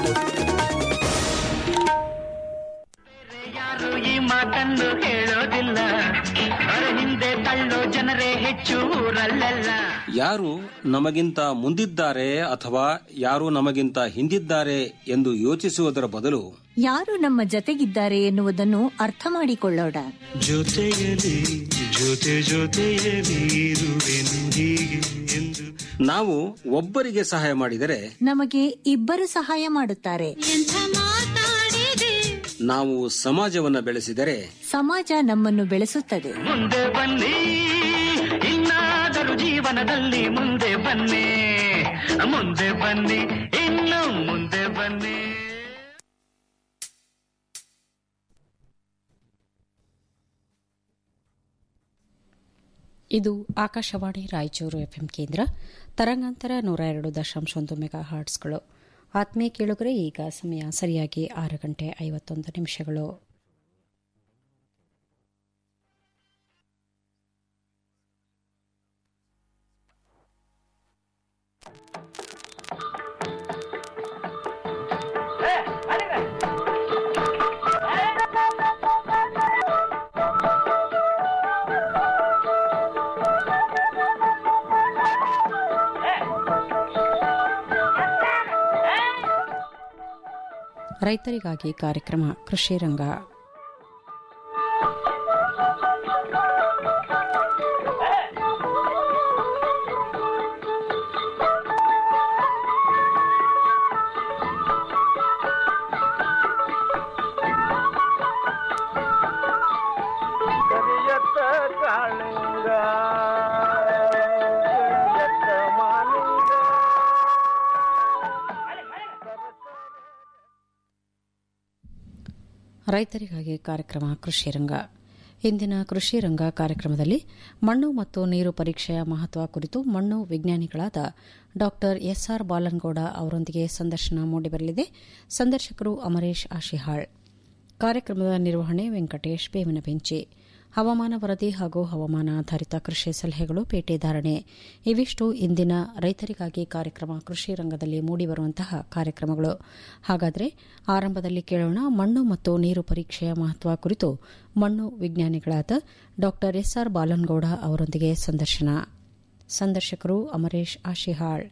ಯಾರು ಈ ಮಾತನ್ನು ಹೇಳೋದಿಲ್ಲ ಅವರ ಹಿಂದೆ ತಳ್ಳೋ ಜನರೇ ಹೆಚ್ಚು ಊರಲ್ಲೆಲ್ಲ ಯಾರು ನಮಗಿಂತ ಮುಂದಿದ್ದಾರೆ ಅಥವಾ ಯಾರು ನಮಗಿಂತ ಹಿಂದಿದ್ದಾರೆ ಎಂದು ಯೋಚಿಸುವುದರ ಬದಲು ಯಾರು ನಮ್ಮ ಜತೆಗಿದ್ದಾರೆ ಎನ್ನುವುದನ್ನು ಅರ್ಥ ಮಾಡಿಕೊಳ್ಳೋಣ ಜೊತೆಯಲಿ ಜೊತೆ ಜೊತೆಯಲಿ ಇರುವೆನು ಹೀಗೆ ಎಂದು ನಾವು ಒಬ್ಬರಿಗೆ ಸಹಾಯ ಮಾಡಿದರೆ ನಮಗೆ ಇಬ್ಬರು ಸಹಾಯ ಮಾಡುತ್ತಾರೆ ನಾವು ಸಮಾಜವನ್ನು ಬೆಳೆಸಿದರೆ ಸಮಾಜ ನಮ್ಮನ್ನು ಬೆಳೆಸುತ್ತದೆ ಮುಂದೆ ಬನ್ನಿ ಇನ್ನಾದರೂ ಜೀವನದಲ್ಲಿ ಮುಂದೆ ಬನ್ನಿ ಮುಂದೆ ಬನ್ನಿ ಇನ್ನು ಮುಂದೆ ಬನ್ನಿ ಇದು ಆಕಾಶವಾಣಿ ರಾಯಚೂರು ಎಫ್ಎಂ ಕೇಂದ್ರ ತರಂಗಾಂತರ ನೂರ ಎರಡು ದಶಾಂಶ ಒಂದು ಮೆಗಾ ಹಾರ್ಟ್ಸ್ಗಳು ಆತ್ಮೀಯ ಕೇಳುಗರೆ ಈಗ ಸಮಯ ಸರಿಯಾಗಿ ಆರು ಗಂಟೆ ಐವತ್ತೊಂದು ನಿಮಿಷಗಳು ರೈತರಿಗಾಗಿ ಕಾರ್ಯಕ್ರಮ ಕೃಷಿ ರಂಗ ಕರಿಯತ್ತ ಕಾಳಿಂಗ ಕರಿಯತ್ತ ಮಾಲಿಂಗ ರೈತರಿಗಾಗಿ ಕಾರ್ಯಕ್ರಮ ಕೃಷಿ ರಂಗ ಇಂದಿನ ಕೃಷಿ ರಂಗ ಕಾರ್ಯಕ್ರಮದಲ್ಲಿ ಮಣ್ಣು ಮತ್ತು ನೀರು ಪರೀಕ್ಷೆಯ ಮಹತ್ವ ಕುರಿತು ಮಣ್ಣು ವಿಜ್ಞಾನಿಗಳಾದ ಡಾ ಎಸ್ಆರ್ ಬಾಲನಗೌಡ ಅವರೊಂದಿಗೆ ಸಂದರ್ಶನ ಮೂಡಿಬರಲಿದೆ ಸಂದರ್ಶಕರು ಅಮರೇಶ್ ಆಶಿಹಾಳ್ ಕಾರ್ಯಕ್ರಮದ ನಿರ್ವಹಣೆ ವೆಂಕಟೇಶ್ ಬೇವನಬೆಂಚಿ ಹವಾಮಾನ ವರದಿ ಹಾಗೂ ಹವಾಮಾನ ಆಧಾರಿತ ಕೃಷಿ ಸಲಹೆಗಳು ಪೇಟೆ ಧಾರಣೆ ಇವಿಷ್ಟು ಇಂದಿನ ರೈತರಿಗಾಗಿ ಕಾರ್ಯಕ್ರಮ ಕೃಷಿ ರಂಗದಲ್ಲಿ ಮೂಡಿಬರುವಂತಹ ಕಾರ್ಯಕ್ರಮಗಳು ಹಾಗಾದರೆ ಆರಂಭದಲ್ಲಿ ಕೇಳೋಣ ಮಣ್ಣು ಮತ್ತು ನೀರು ಪರೀಕ್ಷೆಯ ಮಹತ್ವ ಕುರಿತು ಮಣ್ಣು ವಿಜ್ಞಾನಿಗಳಾದ ಡಾ ಎಸ್ಆರ್ ಬಾಲನಗೌಡ ಅವರೊಂದಿಗೆ ಸಂದರ್ಶನ ಸಂದರ್ಶಕರು ಅಮರೇಶ್ ಆಶಿಹಾಳ್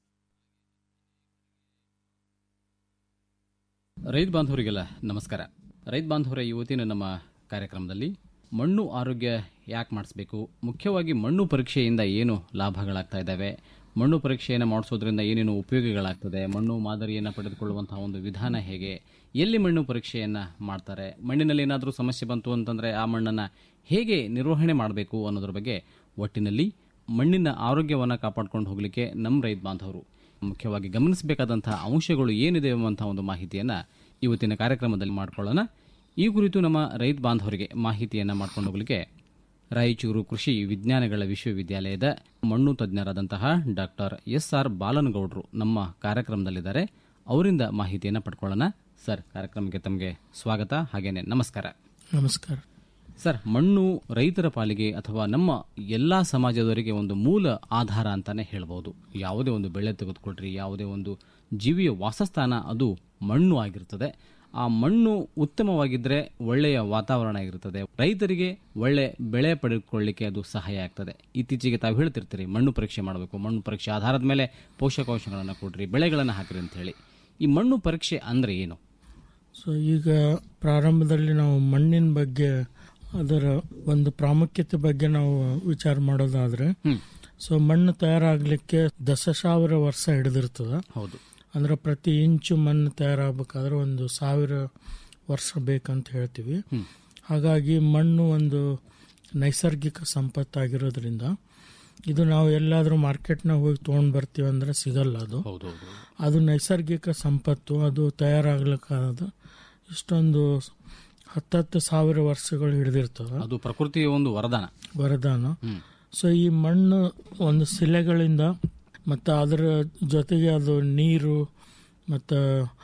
ರೈತ ಬಾಂಧವರಿಗೆಲ್ಲ ನಮಸ್ಕಾರ ರೈತ ಬಾಂಧವರ ಇವತ್ತಿನ ನಮ್ಮ ಕಾರ್ಯಕ್ರಮದಲ್ಲಿ ಮಣ್ಣು ಆರೋಗ್ಯ ಯಾಕೆ ಮಾಡಿಸ್ಬೇಕು ಮುಖ್ಯವಾಗಿ ಮಣ್ಣು ಪರೀಕ್ಷೆಯಿಂದ ಏನು ಲಾಭಗಳಾಗ್ತಾ ಇದ್ದಾವೆ ಮಣ್ಣು ಪರೀಕ್ಷೆಯನ್ನು ಮಾಡಿಸೋದ್ರಿಂದ ಏನೇನು ಉಪಯೋಗಗಳಾಗ್ತದೆ ಮಣ್ಣು ಮಾದರಿಯನ್ನು ಪಡೆದುಕೊಳ್ಳುವಂತಹ ಒಂದು ವಿಧಾನ ಹೇಗೆ ಎಲ್ಲಿ ಮಣ್ಣು ಪರೀಕ್ಷೆಯನ್ನು ಮಾಡ್ತಾರೆ ಮಣ್ಣಿನಲ್ಲಿ ಏನಾದರೂ ಸಮಸ್ಯೆ ಬಂತು ಅಂತಂದರೆ ಆ ಮಣ್ಣನ್ನು ಹೇಗೆ ನಿರ್ವಹಣೆ ಮಾಡಬೇಕು ಅನ್ನೋದ್ರ ಬಗ್ಗೆ ಒಟ್ಟಿನಲ್ಲಿ ಮಣ್ಣಿನ ಆರೋಗ್ಯವನ್ನು ಕಾಪಾಡ್ಕೊಂಡು ಹೋಗಲಿಕ್ಕೆ ನಮ್ಮ ರೈತ ಬಾಂಧವರು ಮುಖ್ಯವಾಗಿ ಗಮನಿಸಬೇಕಾದಂತಹ ಅಂಶಗಳು ಏನಿದೆ ಎಂಬಂತಹ ಒಂದು ಮಾಹಿತಿಯನ್ನು ಇವತ್ತಿನ ಕಾರ್ಯಕ್ರಮದಲ್ಲಿ ಮಾಡಿಕೊಳ್ಳೋಣ ಈ ಕುರಿತು ನಮ್ಮ ರೈತ ಬಾಂಧವರಿಗೆ ಮಾಹಿತಿಯನ್ನು ಮಾಡ್ಕೊಂಡು ಹೋಗಲಿಕ್ಕೆ ರಾಯಚೂರು ಕೃಷಿ ವಿಜ್ಞಾನಗಳ ವಿಶ್ವವಿದ್ಯಾಲಯದ ಮಣ್ಣು ತಜ್ಞರಾದಂತಹ ಡಾಕ್ಟರ್ ಎಸ್ ಆರ್ ಬಾಲನಗೌಡರು ನಮ್ಮ ಕಾರ್ಯಕ್ರಮದಲ್ಲಿದ್ದಾರೆ ಅವರಿಂದ ಮಾಹಿತಿಯನ್ನು ಪಡ್ಕೊಳ್ಳೋಣ ಸರ್ ಕಾರ್ಯಕ್ರಮಕ್ಕೆ ತಮಗೆ ಸ್ವಾಗತ ಹಾಗೇನೆ ನಮಸ್ಕಾರ ನಮಸ್ಕಾರ ಸರ್ ಮಣ್ಣು ರೈತರ ಪಾಲಿಗೆ ಅಥವಾ ನಮ್ಮ ಎಲ್ಲ ಸಮಾಜದವರಿಗೆ ಒಂದು ಮೂಲ ಆಧಾರ ಅಂತಾನೆ ಹೇಳ್ಬೋದು ಯಾವುದೇ ಒಂದು ಬೆಳೆ ತೆಗೆದುಕೊಳ್ರಿ ಯಾವುದೇ ಒಂದು ಜೀವಿಯ ವಾಸಸ್ಥಾನ ಅದು ಮಣ್ಣು ಆಗಿರ್ತದೆ ಆ ಮಣ್ಣು ಉತ್ತಮವಾಗಿದ್ದರೆ ಒಳ್ಳೆಯ ವಾತಾವರಣ ಆಗಿರ್ತದೆ ರೈತರಿಗೆ ಒಳ್ಳೆ ಬೆಳೆ ಪಡೆದುಕೊಳ್ಳಿಕ್ಕೆ ಅದು ಸಹಾಯ ಆಗ್ತದೆ ಇತ್ತೀಚೆಗೆ ತಾವು ಹೇಳ್ತಿರ್ತೀರಿ ಮಣ್ಣು ಪರೀಕ್ಷೆ ಮಾಡಬೇಕು ಮಣ್ಣು ಪರೀಕ್ಷೆ ಆಧಾರದ ಮೇಲೆ ಪೋಷಕಾಂಶಗಳನ್ನು ಕೊಡ್ರಿ ಬೆಳೆಗಳನ್ನು ಹಾಕ್ರಿ ಅಂತ ಹೇಳಿ ಈ ಮಣ್ಣು ಪರೀಕ್ಷೆ ಅಂದ್ರೆ ಏನು ಸೊ ಈಗ ಪ್ರಾರಂಭದಲ್ಲಿ ನಾವು ಮಣ್ಣಿನ ಬಗ್ಗೆ ಅದರ ಒಂದು ಪ್ರಾಮುಖ್ಯತೆ ಬಗ್ಗೆ ನಾವು ವಿಚಾರ ಮಾಡೋದಾದ್ರೆ ಸೊ ಮಣ್ಣು ತಯಾರಾಗಲಿಕ್ಕೆ ದಶ ಸಾವಿರ ವರ್ಷ ಹಿಡಿದಿರ್ತದ ಹೌದು ಅಂದ್ರೆ ಪ್ರತಿ ಇಂಚು ಮಣ್ಣು ತಯಾರಾಗಬೇಕಾದ್ರೆ ಒಂದು ಸಾವಿರ ವರ್ಷ ಬೇಕಂತ ಹೇಳ್ತೀವಿ ಹಾಗಾಗಿ ಮಣ್ಣು ಒಂದು ನೈಸರ್ಗಿಕ ಸಂಪತ್ತಾಗಿರೋದ್ರಿಂದ ಇದು ನಾವು ಎಲ್ಲಾದರೂ ಮಾರ್ಕೆಟ್ನಾಗ ಹೋಗಿ ತೊಗೊಂಡು ಬರ್ತೀವಿ ಅಂದ್ರೆ ಸಿಗಲ್ಲ ಅದು ಹೌದು ಅದು ನೈಸರ್ಗಿಕ ಸಂಪತ್ತು ಅದು ತಯಾರಾಗ್ಲಿಕ್ಕಾದ ಇಷ್ಟೊಂದು ಹತ್ತತ್ತು ಸಾವಿರ ವರ್ಷಗಳು ಹಿಡಿದಿರ್ತದ ಅದು ಪ್ರಕೃತಿಯ ಒಂದು ವರದಾನ ವರದಾನ ಸೊ ಈ ಮಣ್ಣು ಒಂದು ಶಿಲೆಗಳಿಂದ ಮತ್ತು ಅದರ ಜೊತೆಗೆ ಅದು ನೀರು ಮತ್ತು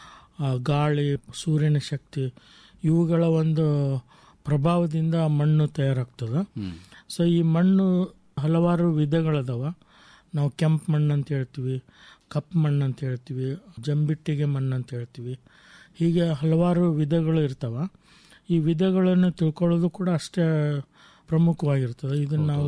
ಗಾಳಿ ಸೂರ್ಯನ ಶಕ್ತಿ ಇವುಗಳ ಒಂದು ಪ್ರಭಾವದಿಂದ ಆ ಮಣ್ಣು ತಯಾರಾಗ್ತದೆ ಸೊ ಈ ಮಣ್ಣು ಹಲವಾರು ವಿಧಗಳದಾವ ನಾವು ಕೆಂಪು ಮಣ್ಣು ಅಂತ ಹೇಳ್ತೀವಿ ಕಪ್ ಮಣ್ಣು ಅಂತ ಹೇಳ್ತೀವಿ ಜಂಬಿಟ್ಟಿಗೆ ಮಣ್ಣು ಅಂತ ಹೇಳ್ತೀವಿ ಹೀಗೆ ಹಲವಾರು ವಿಧಗಳು ಇರ್ತಾವ ಈ ವಿಧಗಳನ್ನು ತಿಳ್ಕೊಳ್ಳೋದು ಕೂಡ ಅಷ್ಟೇ ಪ್ರಮುಖವಾಗಿರ್ತದೆ ಇದನ್ನು ನಾವು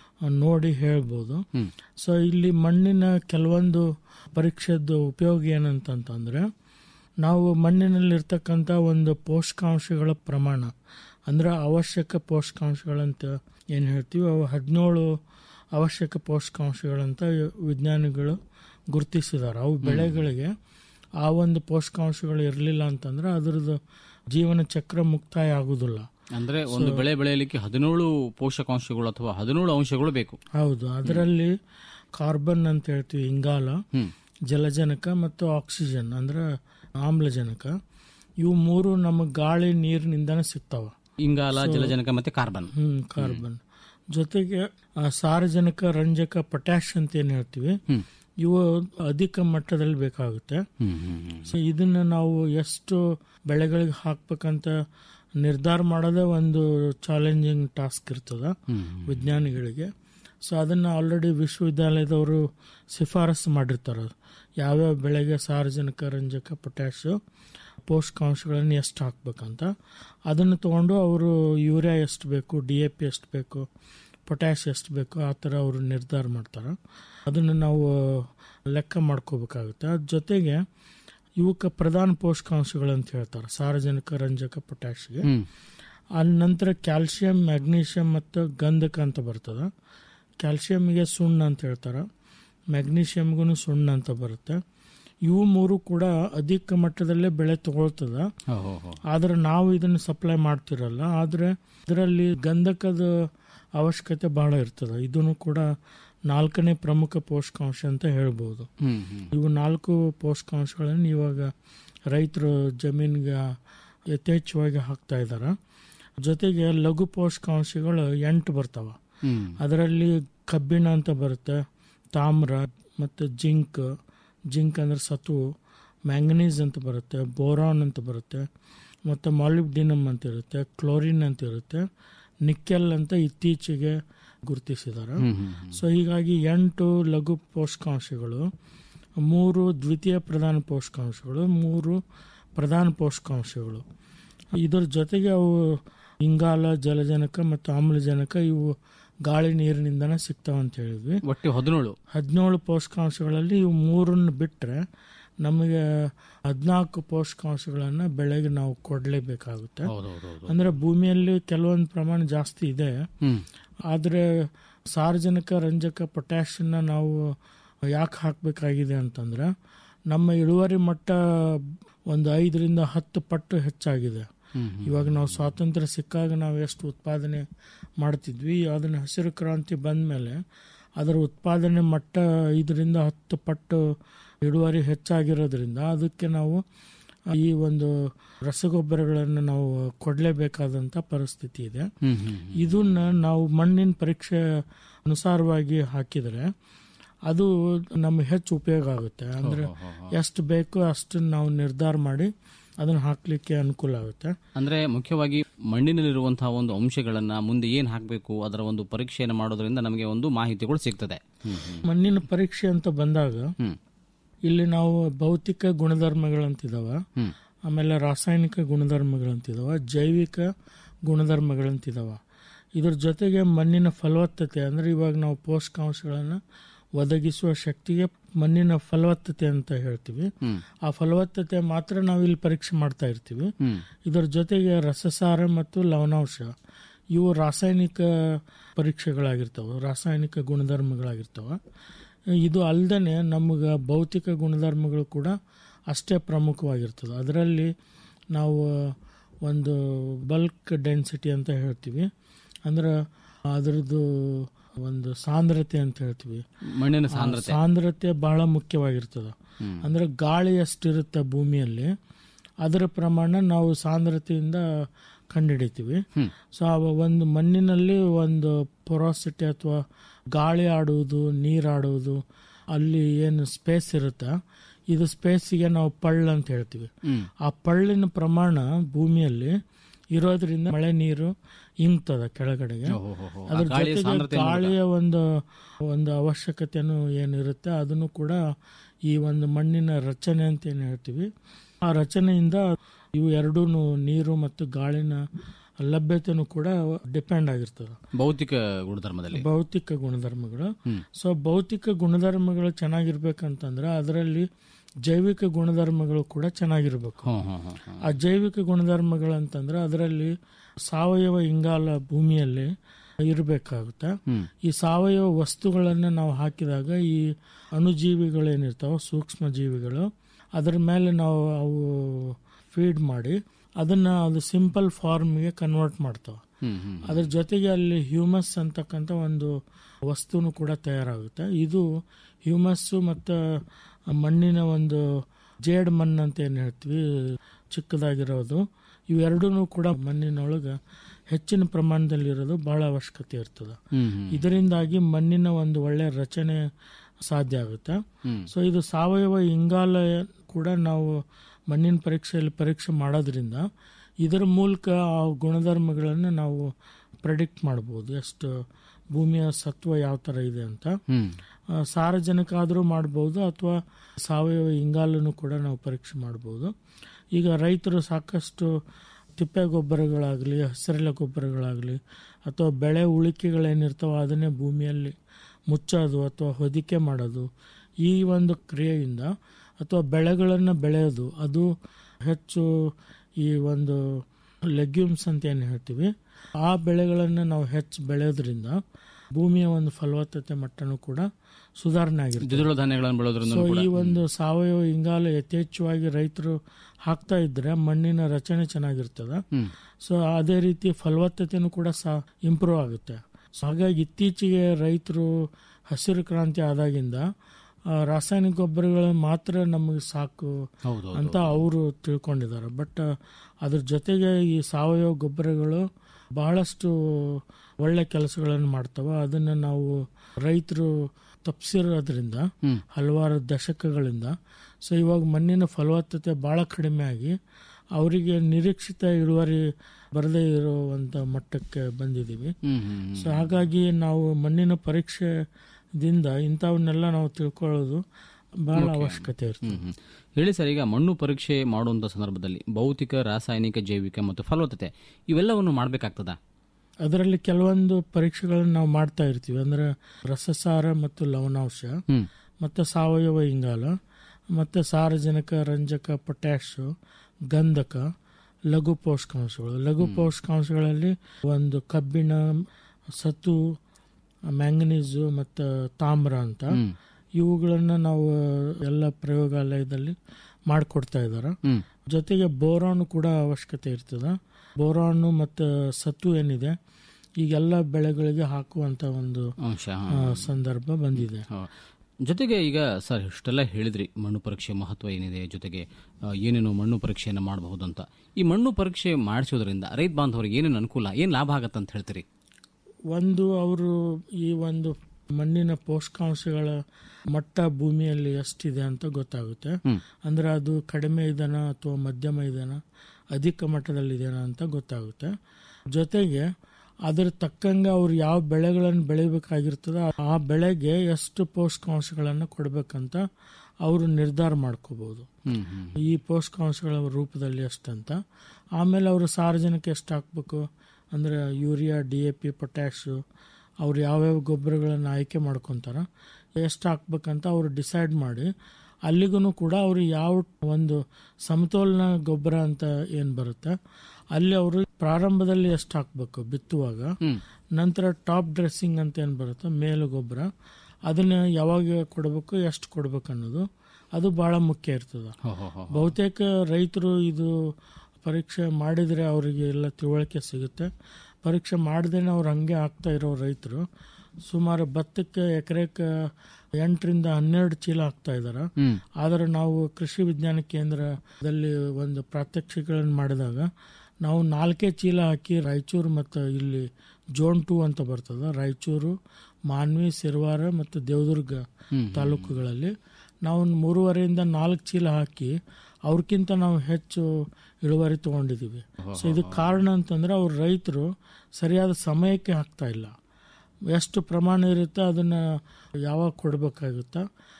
ನೋಡಿ ಹೇಳ್ಬೋದು ಸೊ ಇಲ್ಲಿ ಮಣ್ಣಿನ ಕೆಲವೊಂದು ಪರೀಕ್ಷೆದ್ದು ಉಪಯೋಗ ಏನಂತಂತಂದ್ರೆ ನಾವು ಮಣ್ಣಿನಲ್ಲಿರ್ತಕ್ಕಂಥ ಒಂದು ಪೋಷಕಾಂಶಗಳ ಪ್ರಮಾಣ ಅಂದ್ರೆ ಅವಶ್ಯಕ ಪೋಷಕಾಂಶಗಳಂತ ಏನು ಹೇಳ್ತೀವಿ ಅವು ಹದಿನೇಳು ಅವಶ್ಯಕ ಪೋಷಕಾಂಶಗಳಂತ ವಿಜ್ಞಾನಿಗಳು ಗುರುತಿಸಿದ್ದಾರೆ ಅವು ಬೆಳೆಗಳಿಗೆ ಆ ಒಂದು ಪೋಷಕಾಂಶಗಳು ಇರಲಿಲ್ಲ ಅಂತಂದ್ರೆ ಅದರದ್ದು ಜೀವನ ಚಕ್ರ ಮುಕ್ತಾಯ ಆಗುದಿಲ್ಲ ಅಂದ್ರೆ ಒಂದು ಬೆಳೆ ಬೆಳೆಯಲಿಕ್ಕೆ ಹದಿನೇಳು ಪೋಷಕಾಂಶಗಳು ಅಥವಾ ಹದಿನೇಳು ಅಂಶಗಳು ಬೇಕು ಹೌದು ಅದರಲ್ಲಿ ಕಾರ್ಬನ್ ಅಂತ ಹೇಳ್ತೀವಿ ಇಂಗಾಲ ಜಲಜನಕ ಮತ್ತು ಆಕ್ಸಿಜನ್ ಅಂದ್ರೆ ಆಮ್ಲಜನಕ ಇವು ಮೂರು ನಮಗೆ ಗಾಳಿ ನೀರಿನಿಂದನೇ ಸಿಗ್ತಾವ ಇಂಗಾಲ ಜಲಜನಕ ಮತ್ತೆ ಕಾರ್ಬನ್ ಹ್ಮ್ ಕಾರ್ಬನ್ ಜೊತೆಗೆ ಆ, ಸಾರಜನಕ ರಂಜಕ ಪೊಟ್ಯಾಶ್ ಅಂತ ಏನ್ ಹೇಳ್ತೀವಿ ಇವು ಅಧಿಕ ಮಟ್ಟದಲ್ಲಿ ಬೇಕಾಗುತ್ತೆ ಸೊ ಇದನ್ನ ನಾವು ಎಷ್ಟು ಬೆಳೆಗಳಿಗೆ ಹಾಕ್ಬೇಕಂತ ನಿರ್ಧಾರ ಮಾಡೋದೇ ಒಂದು ಚಾಲೆಂಜಿಂಗ್ ಟಾಸ್ಕ್ ಇರ್ತದ ವಿಜ್ಞಾನಿಗಳಿಗೆ ಸೊ ಅದನ್ನ ಆಲ್ರೆಡಿ ವಿಶ್ವವಿದ್ಯಾಲಯದವರು ಶಿಫಾರಸು ಮಾಡಿರ್ತಾರೆ ಯಾವ್ಯಾವ ಬೆಳೆಗೆ ಸಾರಜನಕ ರಂಜಕ ಪೊಟ್ಯಾಶು ಪೋಷಕಾಂಶಗಳನ್ನು ಎಷ್ಟು ಹಾಕ್ಬೇಕಂತ ಅದನ್ನು ತಗೊಂಡು ಅವರು ಯೂರಿಯಾ ಎಷ್ಟು ಬೇಕು ಡಿ ಎ ಪಿ ಎಷ್ಟು ಬೇಕು ಪೊಟ್ಯಾಶ್ ಎಷ್ಟು ಬೇಕು ಆ ಥರ ಅವರು ನಿರ್ಧಾರ ಮಾಡ್ತಾರೆ ಅದನ್ನು ನಾವು ಲೆಕ್ಕ ಮಾಡ್ಕೋಬೇಕಾಗುತ್ತೆ ಅದ್ರ ಜೊತೆಗೆ ಇವಕ್ಕೆ ಪ್ರಧಾನ ಪೋಷಕಾಂಶಗಳು ಅಂತ ಹೇಳ್ತಾರೆ ಸಾರಜನಕ ರಂಜಕ ಪೊಟ್ಯಾಶ್ಗೆ ಆ ನಂತರ ಕ್ಯಾಲ್ಸಿಯಂ ಮ್ಯಾಗ್ನೀಷಿಯಂ ಮತ್ತು ಗಂಧಕ ಅಂತ ಬರ್ತದೆ ಕ್ಯಾಲ್ಸಿಯಂಗೆ ಸುಣ್ಣ ಅಂತ ಹೇಳ್ತಾರೆ ಮ್ಯಾಗ್ನೀಷಿಯಂಗೂ ಸುಣ್ಣ ಅಂತ ಬರುತ್ತೆ ಇವು ಮೂರು ಕೂಡ ಅಧಿಕ ಮಟ್ಟದಲ್ಲೇ ಬೆಳೆ ತಗೊಳ್ತದ ಆದ್ರೆ ನಾವು ಇದನ್ನು ಸಪ್ಲೈ ಮಾಡ್ತಿರಲ್ಲ ಆದ್ರೆ ಇದರಲ್ಲಿ ಗಂಧಕದ ಅವಶ್ಯಕತೆ ಬಹಳ ಇರ್ತದೆ ಇದನ್ನು ಕೂಡ ನಾಲ್ಕನೇ ಪ್ರಮುಖ ಪೋಷಕಾಂಶ ಅಂತ ಹೇಳ್ಬೋದು ಇವು ನಾಲ್ಕು ಪೋಷಕಾಂಶಗಳನ್ನು ಇವಾಗ ರೈತರು ಜಮೀನಿಗೆ ಯಥೇಚ್ಛವಾಗಿ ಹಾಕ್ತಾ ಇದ್ದಾರೆ ಜೊತೆಗೆ ಲಘು ಪೋಷಕಾಂಶಗಳು ಎಂಟು ಬರ್ತಾವ ಅದರಲ್ಲಿ ಕಬ್ಬಿಣ ಅಂತ ಬರುತ್ತೆ ತಾಮ್ರ ಮತ್ತು ಜಿಂಕ್ ಜಿಂಕ್ ಅಂದ್ರೆ ಸತು ಮ್ಯಾಂಗನೀಸ್ ಅಂತ ಬರುತ್ತೆ ಬೋರಾನ್ ಅಂತ ಬರುತ್ತೆ ಮತ್ತು ಮಾಲಿಬ್ಡಿನಮ್ ಅಂತ ಇರುತ್ತೆ ಕ್ಲೋರಿನ್ ಅಂತ ಇರುತ್ತೆ ನಿಕ್ಕೆಲ್ ಅಂತ ಇತ್ತೀಚೆಗೆ ಗುರುತಿಸಿದ್ದಾರೆ ಸೊ ಹೀಗಾಗಿ ಎಂಟು ಲಘು ಪೋಷಕಾಂಶಗಳು ಮೂರು ದ್ವಿತೀಯ ಪ್ರಧಾನ ಪೋಷಕಾಂಶಗಳು ಮೂರು ಪ್ರಧಾನ ಪೋಷಕಾಂಶಗಳು ಇದರ ಜೊತೆಗೆ ಅವು ಇಂಗಾಲ ಜಲಜನಕ ಮತ್ತು ಆಮ್ಲಜನಕ ಇವು ಗಾಳಿ ನೀರಿನಿಂದನೇ ಸಿಗ್ತಾವ ಅಂತ ಹೇಳಿದ್ವಿ ಒಟ್ಟು ಹದಿನೇಳು ಹದಿನೇಳು ಪೋಷಕಾಂಶಗಳಲ್ಲಿ ಇವು ಮೂರನ್ನು ಬಿಟ್ಟರೆ ನಮಗೆ ಹದಿನಾಲ್ಕು ಪೋಷಕಾಂಶಗಳನ್ನು ಬೆಳೆಗೆ ನಾವು ಕೊಡಲೇಬೇಕಾಗುತ್ತೆ ಅಂದ್ರೆ ಭೂಮಿಯಲ್ಲಿ ಕೆಲವೊಂದು ಪ್ರಮಾಣ ಜಾಸ್ತಿ ಇದೆ ಆದರೆ ಸಾರ್ವಜನಿಕ ರಂಜಕ ಪೊಟ್ಯಾಷನ್ನ ನಾವು ಯಾಕೆ ಹಾಕಬೇಕಾಗಿದೆ ಅಂತಂದ್ರೆ ನಮ್ಮ ಇಳುವರಿ ಮಟ್ಟ ಒಂದು ಐದರಿಂದ ಹತ್ತು ಪಟ್ಟು ಹೆಚ್ಚಾಗಿದೆ ಇವಾಗ ನಾವು ಸ್ವಾತಂತ್ರ್ಯ ಸಿಕ್ಕಾಗ ನಾವು ಎಷ್ಟು ಉತ್ಪಾದನೆ ಮಾಡ್ತಿದ್ವಿ ಅದನ್ನ ಹಸಿರು ಕ್ರಾಂತಿ ಬಂದ ಮೇಲೆ ಅದರ ಉತ್ಪಾದನೆ ಮಟ್ಟ ಐದರಿಂದ ಹತ್ತು ಪಟ್ಟು ಇಳುವರಿ ಹೆಚ್ಚಾಗಿರೋದ್ರಿಂದ ಅದಕ್ಕೆ ನಾವು ಈ ಒಂದು ರಸಗೊಬ್ಬರಗಳನ್ನು ನಾವು ಕೊಡಲೇಬೇಕಾದಂಥ ಪರಿಸ್ಥಿತಿ ಇದೆ ಇದನ್ನ ನಾವು ಮಣ್ಣಿನ ಪರೀಕ್ಷೆ ಅನುಸಾರವಾಗಿ ಹಾಕಿದರೆ ಅದು ನಮಗೆ ಹೆಚ್ಚು ಉಪಯೋಗ ಆಗುತ್ತೆ ಅಂದ್ರೆ ಎಷ್ಟು ಬೇಕೋ ಅಷ್ಟನ್ನು ನಾವು ನಿರ್ಧಾರ ಮಾಡಿ ಅದನ್ನು ಹಾಕ್ಲಿಕ್ಕೆ ಅನುಕೂಲ ಆಗುತ್ತೆ ಅಂದ್ರೆ ಮುಖ್ಯವಾಗಿ ಮಣ್ಣಿನಲ್ಲಿರುವಂತಹ ಒಂದು ಅಂಶಗಳನ್ನ ಮುಂದೆ ಏನ್ ಹಾಕಬೇಕು ಅದರ ಒಂದು ಪರೀಕ್ಷೆಯನ್ನು ಮಾಡೋದ್ರಿಂದ ನಮಗೆ ಒಂದು ಮಾಹಿತಿಗಳು ಸಿಗ್ತದೆ ಮಣ್ಣಿನ ಪರೀಕ್ಷೆ ಅಂತ ಬಂದಾಗ ಇಲ್ಲಿ ನಾವು ಭೌತಿಕ ಗುಣಧರ್ಮಗಳಂತಿದಾವ ಆಮೇಲೆ ರಾಸಾಯನಿಕ ಗುಣಧರ್ಮಗಳಂತಿದಾವ ಜೈವಿಕ ಗುಣಧರ್ಮಗಳಂತಿದಾವ ಇದ್ರ ಜೊತೆಗೆ ಮಣ್ಣಿನ ಫಲವತ್ತತೆ ಅಂದ್ರೆ ಇವಾಗ ನಾವು ಪೋಷಕಾಂಶಗಳನ್ನು ಒದಗಿಸುವ ಶಕ್ತಿಗೆ ಮಣ್ಣಿನ ಫಲವತ್ತತೆ ಅಂತ ಹೇಳ್ತೀವಿ ಆ ಫಲವತ್ತತೆ ಮಾತ್ರ ನಾವು ಇಲ್ಲಿ ಪರೀಕ್ಷೆ ಮಾಡ್ತಾ ಇರ್ತೀವಿ ಇದರ ಜೊತೆಗೆ ರಸಸಾರ ಮತ್ತು ಲವಣಾಂಶ ಇವು ರಾಸಾಯನಿಕ ಪರೀಕ್ಷೆಗಳಾಗಿರ್ತಾವ ರಾಸಾಯನಿಕ ಗುಣಧರ್ಮಗಳಾಗಿರ್ತಾವ ಇದು ಅಲ್ಲದೆ ನಮಗೆ ಭೌತಿಕ ಗುಣಧರ್ಮಗಳು ಕೂಡ ಅಷ್ಟೇ ಪ್ರಮುಖವಾಗಿರ್ತದೆ ಅದರಲ್ಲಿ ನಾವು ಒಂದು ಬಲ್ಕ್ ಡೆನ್ಸಿಟಿ ಅಂತ ಹೇಳ್ತೀವಿ ಅಂದ್ರೆ ಅದರದ್ದು ಒಂದು ಸಾಂದ್ರತೆ ಅಂತ ಹೇಳ್ತೀವಿ ಮಣ್ಣಿನ ಆ ಸಾಂದ್ರತೆ ಸಾಂದ್ರತೆ ಬಹಳ ಮುಖ್ಯವಾಗಿರ್ತದೆ ಅಂದ್ರೆ ಗಾಳಿ ಎಷ್ಟಿರುತ್ತೆ ಭೂಮಿಯಲ್ಲಿ ಅದರ ಪ್ರಮಾಣ ನಾವು ಸಾಂದ್ರತೆಯಿಂದ ಕಂಡುಹಿಡಿತೀವಿ ಸೊ ಆ ಒಂದು ಮಣ್ಣಿನಲ್ಲಿ ಒಂದು ಪೊರಾಸಿಟಿ ಅಥವಾ ಗಾಳಿ ಆಡುವುದು ನೀರಾಡುವುದು ಅಲ್ಲಿ ಏನು ಸ್ಪೇಸ್ ಇರುತ್ತೆ ಇದು ಸ್ಪೇಸಿಗೆ ನಾವು ಪಳ್ಳ ಅಂತ ಹೇಳ್ತೀವಿ ಆ ಪಳ್ಳಿನ ಪ್ರಮಾಣ ಭೂಮಿಯಲ್ಲಿ ಇರೋದ್ರಿಂದ ಮಳೆ ನೀರು ಇಂಗ್ತದ ಕೆಳಗಡೆಗೆ ಅದ್ರ ಗಾಳಿಯ ಜೊತೆಗೆ ಸಾಂದ್ರತೆ ಗಾಳಿಯ ಒಂದು ಒಂದು ಅವಶ್ಯಕತೆನೂ ಏನಿರುತ್ತೆ ಅದನ್ನು ಕೂಡ ಈ ಒಂದು ಮಣ್ಣಿನ ರಚನೆ ಅಂತ ಏನು ಹೇಳ್ತೀವಿ ಆ ರಚನೆಯಿಂದ ಇವು ಎರಡೂ ನೀರು ಮತ್ತು ಗಾಳಿನ ಲಭ್ಯತೆನೂ ಕೂಡ ಡಿಪೆಂಡ್ ಆಗಿರ್ತದೆ ಭೌತಿಕ ಗುಣಧರ್ಮದಲ್ಲಿ ಭೌತಿಕ ಗುಣಧರ್ಮಗಳು ಸೊ ಭೌತಿಕ ಗುಣಧರ್ಮಗಳು ಚೆನ್ನಾಗಿರ್ಬೇಕಂತಂದ್ರೆ ಅದರಲ್ಲಿ ಜೈವಿಕ ಗುಣಧರ್ಮಗಳು ಕೂಡ ಚೆನ್ನಾಗಿರ್ಬೇಕು ಹ್ಮ್ ಹ್ಮ್ ಹ್ಮ್ ಹ್ಮ್. ಆ ಜೈವಿಕ ಗುಣಧರ್ಮಗಳು ಅಂತಂದ್ರೆ ಅದರಲ್ಲಿ ಸಾವಯವ ಇಂಗಾಲ ಭೂಮಿಯಲ್ಲಿ ಇರಬೇಕಾಗುತ್ತೆ ಈ ಸಾವಯವ ವಸ್ತುಗಳನ್ನು ನಾವು ಹಾಕಿದಾಗ ಈ ಅಣುಜೀವಿಗಳೇನಿರ್ತಾವ ಸೂಕ್ಷ್ಮ ಜೀವಿಗಳು ಅದರ ಮೇಲೆ ನಾವು ಅವು ಫೀಡ್ ಮಾಡಿ ಅದನ್ನ ಅದು ಸಿಂಪಲ್ ಫಾರ್ಮ್ಗೆ ಕನ್ವರ್ಟ್ ಮಾಡ್ತಾವೆ ಹ್ಮ್ ಹ್ಮ್ ಅದ್ರ ಜೊತೆಗೆ ಅಲ್ಲಿ ಹ್ಯೂಮಸ್ ಅಂತಕ್ಕಂಥ ಒಂದು ವಸ್ತುನು ಕೂಡ ತಯಾರಾಗುತ್ತೆ ಇದು ಹ್ಯೂಮಸ್ಸು ಮತ್ತು ಮಣ್ಣಿನ ಒಂದು ಜೇಡ್ ಮಣ್ಣು ಅಂತ ಏನು ಹೇಳ್ತೀವಿ ಚಿಕ್ಕದಾಗಿರೋದು ಇವೆರಡೂ ಕೂಡ ಮಣ್ಣಿನೊಳಗೆ ಹೆಚ್ಚಿನ ಪ್ರಮಾಣದಲ್ಲಿರೋದು ಬಹಳ ಅವಶ್ಯಕತೆ ಇರ್ತದೆ ಹ್ಮ್ ಹ್ಮ್ ಇದರಿಂದಾಗಿ ಮಣ್ಣಿನ ಒಂದು ಒಳ್ಳೆ ರಚನೆ ಸಾಧ್ಯ ಆಗುತ್ತೆ ಸೊ ಇದು ಸಾವಯವ ಇಂಗಾಲ ಕೂಡ ನಾವು ಮಣ್ಣಿನ ಪರೀಕ್ಷೆಯಲ್ಲಿ ಪರೀಕ್ಷೆ ಮಾಡೋದ್ರಿಂದ ಇದರ ಮೂಲಕ ಆ ಗುಣಧರ್ಮಗಳನ್ನು ನಾವು ಪ್ರೆಡಿಕ್ಟ್ ಮಾಡ್ಬೋದು ಎಷ್ಟು ಭೂಮಿಯ ಸತ್ವ ಯಾವ ಥರ ಇದೆ ಅಂತ ಹ್ಮ್ ಆ, ಸಾರಜನಕ ಆದರೂ ಮಾಡ್ಬೋದು ಅಥವಾ ಸಾವಯವ ಇಂಗಾಲನ್ನು ಕೂಡ ನಾವು ಪರೀಕ್ಷೆ ಮಾಡ್ಬೋದು ಈಗ ರೈತರು ಸಾಕಷ್ಟು ತಿಪ್ಪೆ ಗೊಬ್ಬರಗಳಾಗಲಿ ಹಸಿರೆಲೆ ಗೊಬ್ಬರಗಳಾಗಲಿ ಅಥವಾ ಬೆಳೆ ಉಳಿಕೆಗಳೇನಿರ್ತಾವ ಅದನ್ನೇ ಭೂಮಿಯಲ್ಲಿ ಮುಚ್ಚೋದು ಅಥವಾ ಹೊದಿಕೆ ಮಾಡೋದು ಈ ಒಂದು ಕ್ರಿಯೆಯಿಂದ ಅಥವಾ ಬೆಳೆಗಳನ್ನು ಬೆಳೆಯೋದು ಅದು ಹೆಚ್ಚು ಈ ಒಂದು ಲೆಗ್ಯೂಮ್ಸ್ ಅಂತ ಏನು ಹೇಳ್ತೀವಿ ಆ ಬೆಳೆಗಳನ್ನು ನಾವು ಹೆಚ್ಚು ಬೆಳೆಯೋದ್ರಿಂದ ಭೂಮಿಯ ಒಂದು ಫಲವತ್ತತೆ ಮಟ್ಟನೂ ಕೂಡ ಸುಧಾರಣೆ ಆಗಿರ್ತದೆ ದ್ವಿದಳ ಧಾನ್ಯಗಳನ್ನು ಬೆಳೆಯೋದ್ರಿಂದ ಸೊ ಕೂಡ ಈ ಒಂದು ಸಾವಯವ ಇಂಗಾಲ ಯಥೇಚ್ಛವಾಗಿ ರೈತರು ಹಾಕ್ತಾ ಇದ್ರೆ ಮಣ್ಣಿನ ರಚನೆ ಚೆನ್ನಾಗಿರ್ತದೆ ಹ್ಮ್. ಸೊ ಅದೇ ರೀತಿ ಫಲವತ್ತತೆನೂ ಕೂಡ ಸಹ ಇಂಪ್ರೂವ್ ಆಗುತ್ತೆ ಸೊ ಹಾಗಾಗಿ ಇತ್ತೀಚೆಗೆ ರೈತರು ಹಸಿರು ಕ್ರಾಂತಿ ಆದಾಗಿಂದ ಆ, ರಾಸಾಯನಿಕ ಗೊಬ್ಬರಗಳು ಮಾತ್ರ ನಮಗೆ ಸಾಕು ಹೌದು ಅಂತ ಅವರು ತಿಳ್ಕೊಂಡಿದ್ದಾರೆ ಬಟ್ ಅದ್ರ ಜೊತೆಗೆ ಈ ಸಾವಯವ ಗೊಬ್ಬರಗಳು ಬಹಳಷ್ಟು ಒಳ್ಳೆ ಕೆಲಸಗಳನ್ನು ಮಾಡ್ತವೆ ಅದನ್ನು ನಾವು ರೈತರು ತಪ್ಪಿಸಿರೋದ್ರಿಂದ ಹಲವಾರು ದಶಕಗಳಿಂದ ಸೊ ಇವಾಗ ಮಣ್ಣಿನ ಫಲವತ್ತತೆ ಬಹಳ ಕಡಿಮೆ ಆಗಿ ಅವರಿಗೆ ನಿರೀಕ್ಷಿತ ಇಳುವರಿ ಬರದೇ ಇರುವಂತ ಮಟ್ಟಕ್ಕೆ ಬಂದಿದ್ದೀವಿ ಹ್ಮ್ ಹ್ಮ್ ಹ್ಮ್. ಸೊ ಹಾಗಾಗಿ ನಾವು ಮಣ್ಣಿನ ಪರೀಕ್ಷೆದಿಂದ ಇಂಥವನ್ನೆಲ್ಲ ನಾವು ತಿಳ್ಕೊಳ್ಳೋದು ಬಹಳ ಅವಶ್ಯಕತೆ ಇರ್ತದೆ ಹ್ಮ್, ಹ್ಮ್. ಹೇಳಿ ಸರ್ ಈಗ ಮಣ್ಣು ಪರೀಕ್ಷೆ ಮಾಡುವಂತ ಸಂದರ್ಭದಲ್ಲಿ ಭೌತಿಕ ರಾಸಾಯನಿಕ ಜೈವಿಕ ಮತ್ತು ಫಲವತ್ತತೆ ಇವೆಲ್ಲವನ್ನು ಮಾಡಬೇಕಾಗ್ತದ ಅದರಲ್ಲಿ ಕೆಲವೊಂದು ಪರೀಕ್ಷೆಗಳನ್ನು ನಾವು ಮಾಡ್ತಾ ಇರ್ತೀವಿ ಅಂದ್ರೆ ರಸಸಾರ ಮತ್ತು ಲವಣಾಂಶ ಹ್ಮ್ ಮತ್ತು ಸಾವಯವ ಇಂಗಾಲ ಮತ್ತು ಸಾರಜನಕ ರಂಜಕ ಪೊಟ್ಯಾಶ್ ಗಂಧಕ ಲಘು ಪೋಷಕಾಂಶಗಳು ಲಘು ಪೋಷಕಾಂಶಗಳಲ್ಲಿ ಒಂದು ಕಬ್ಬಿಣ ಸತು ಮ್ಯಾಂಗನೀಸು ಮತ್ತು ತಾಮ್ರ ಅಂತ ಇವುಗಳನ್ನು ನಾವು ಎಲ್ಲ ಪ್ರಯೋಗಾಲಯದಲ್ಲಿ ಮಾಡಿಕೊಡ್ತಾ ಇದ್ದಾರೆ ಹ್ಮ್ ಜೊತೆಗೆ ಬೋರಾನ್ ಕೂಡ ಅವಶ್ಯಕತೆ ಇರ್ತದೆ ಬೋರಾನು ಮತ್ತು ಸತ್ತು ಏನಿದೆ ಈಗೆಲ್ಲ ಬೆಳೆಗಳಿಗೆ ಹಾಕುವಂತ ಒಂದು ಅಂಶ ಆ, ಸಂದರ್ಭ ಬಂದಿದೆ ಹ. ಜೊತೆಗೆ ಈಗ ಸರ್ ಇಷ್ಟೆಲ್ಲ ಹೇಳಿದ್ರಿ ಮಣ್ಣು ಪರೀಕ್ಷೆ ಮಹತ್ವ ಏನಿದೆ ಜೊತೆಗೆ ಆ, ಏನೇನು ಮಣ್ಣು ಪರೀಕ್ಷೆಯನ್ನು ಮಾಡಬಹುದು ಅಂತ ಈ ಮಣ್ಣು ಪರೀಕ್ಷೆ ಮಾಡಿಸೋದ್ರಿಂದ ರೈತ ಬಾಂಧವರಿಗೆ ಏನೇನು ಅನುಕೂಲ ಏನು ಲಾಭ ಆಗತ್ತೆ ಅಂತ ಹೇಳ್ತೀರಿ ಒಂದು ಅವರು ಈ ಒಂದು ಮಣ್ಣಿನ ಪೋಷಕಾಂಶಗಳ ಮಟ್ಟ ಭೂಮಿಯಲ್ಲಿ ಎಷ್ಟಿದೆ ಅಂತ ಗೊತ್ತಾಗುತ್ತೆ ಅಂದ್ರೆ ಅದು ಕಡಿಮೆ ಇದೆನ ಅಥವಾ ಮಧ್ಯಮ ಇದೆನ ಅಧಿಕ ಮಟ್ಟದಲ್ಲಿದೆನಾ ಅಂತ ಗೊತ್ತಾಗುತ್ತೆ ಜೊತೆಗೆ ಅದರ ತಕ್ಕಂಗೆ ಅವ್ರು ಯಾವ ಬೆಳೆಗಳನ್ನು ಬೆಳಿಬೇಕಾಗಿರ್ತದೆ ಆ ಬೆಳೆಗೆ ಎಷ್ಟು ಪೋಷಕಾಂಶಗಳನ್ನು ಕೊಡಬೇಕಂತ ಅವರು ನಿರ್ಧಾರ ಮಾಡ್ಕೋಬಹುದು ಹ್ಮ್ ಹ್ಮ್ ಈ ಪೋಷಕಾಂಶಗಳ ರೂಪದಲ್ಲಿ ಎಷ್ಟಂತ ಆಮೇಲೆ ಅವರು ಸಾರ್ವಜನಿಕ ಎಷ್ಟು ಹಾಕ್ಬೇಕು ಅಂದರೆ urea D A P potash ಅವ್ರು ಯಾವ್ಯಾವ ಗೊಬ್ಬರಗಳನ್ನು ಆಯ್ಕೆ ಮಾಡ್ಕೊತಾರ ಎಷ್ಟು ಹಾಕ್ಬೇಕಂತ ಅವರು ಡಿಸೈಡ್ ಮಾಡಿ ಅಲ್ಲಿಗೂ ಕೂಡ ಅವರು ಯಾವ ಒಂದು ಸಮತೋಲನ ಗೊಬ್ಬರ ಅಂತ ಏನು ಬರುತ್ತೆ ಅಲ್ಲಿ ಅವರು ಪ್ರಾರಂಭದಲ್ಲಿ ಎಷ್ಟು ಹಾಕ್ಬೇಕು ಬಿತ್ತುವಾಗ ನಂತರ ಟಾಪ್ ಡ್ರೆಸ್ಸಿಂಗ್ ಅಂತ ಏನು ಬರುತ್ತೆ ಮೇಲು ಗೊಬ್ಬರ ಅದನ್ನ ಯಾವಾಗ ಕೊಡಬೇಕು ಎಷ್ಟು ಕೊಡ್ಬೇಕು ಅನ್ನೋದು ಅದು ಬಹಳ ಮುಖ್ಯ ಇರ್ತದೆ ಹೋ ಹೋ ಹೋ ಬಹುತೇಕ ರೈತರು ಇದು ಪರೀಕ್ಷೆ ಮಾಡಿದರೆ ಅವರಿಗೆ ಎಲ್ಲ ತಿಳುವಳಿಕೆ ಸಿಗುತ್ತೆ ಪರೀಕ್ಷೆ ಮಾಡ್ದೇನೆ ಅವ್ರು ಹಂಗೆ ಆಗ್ತಾ ಇರೋ ರೈತರು ಸುಮಾರು ಭತ್ತಕ್ಕೆ ಎಕರೆಕ್ಕೆ ಎಂಟರಿಂದ ಹನ್ನೆರಡು ಚೀಲ ಹಾಕ್ತಾ ಇದ್ದಾರೆ ಆದರೆ ನಾವು ಕೃಷಿ ವಿಜ್ಞಾನ ಕೇಂದ್ರದಲ್ಲಿ ಒಂದು ಪ್ರಾತ್ಯಕ್ಷಿಕೆಗಳನ್ನು ಮಾಡಿದಾಗ ನಾವು ನಾಲ್ಕೇ ಚೀಲ ಹಾಕಿ ರಾಯಚೂರು ಮತ್ತು ಇಲ್ಲಿ ಜೋನ್ ಟೂ ಅಂತ ಬರ್ತದೆ ರಾಯಚೂರು ಮಾನ್ವಿ ಸಿರವಾರ ಮತ್ತು ದೇವದುರ್ಗ ತಾಲೂಕುಗಳಲ್ಲಿ ನಾವು ಒಂದು ಮೂರುವರೆಯಿಂದ ನಾಲ್ಕು ಚೀಲ ಹಾಕಿ ಅವ್ರಕ್ಕಿಂತ ನಾವು ಹೆಚ್ಚು ಇಳುವರಿ ತಗೊಂಡಿದ್ದೀವಿ ಸೊ ಇದು ಕಾರಣ ಅಂತಂದ್ರೆ ಅವ್ರ ರೈತರು ಸರಿಯಾದ ಸಮಯಕ್ಕೆ ಹಾಕ್ತಾ ಇಲ್ಲ ಎಷ್ಟು ಪ್ರಮಾಣ ಇರುತ್ತೆ ಅದನ್ನ ಯಾವಾಗ ಕೊಡಬೇಕಾಗುತ್ತಾ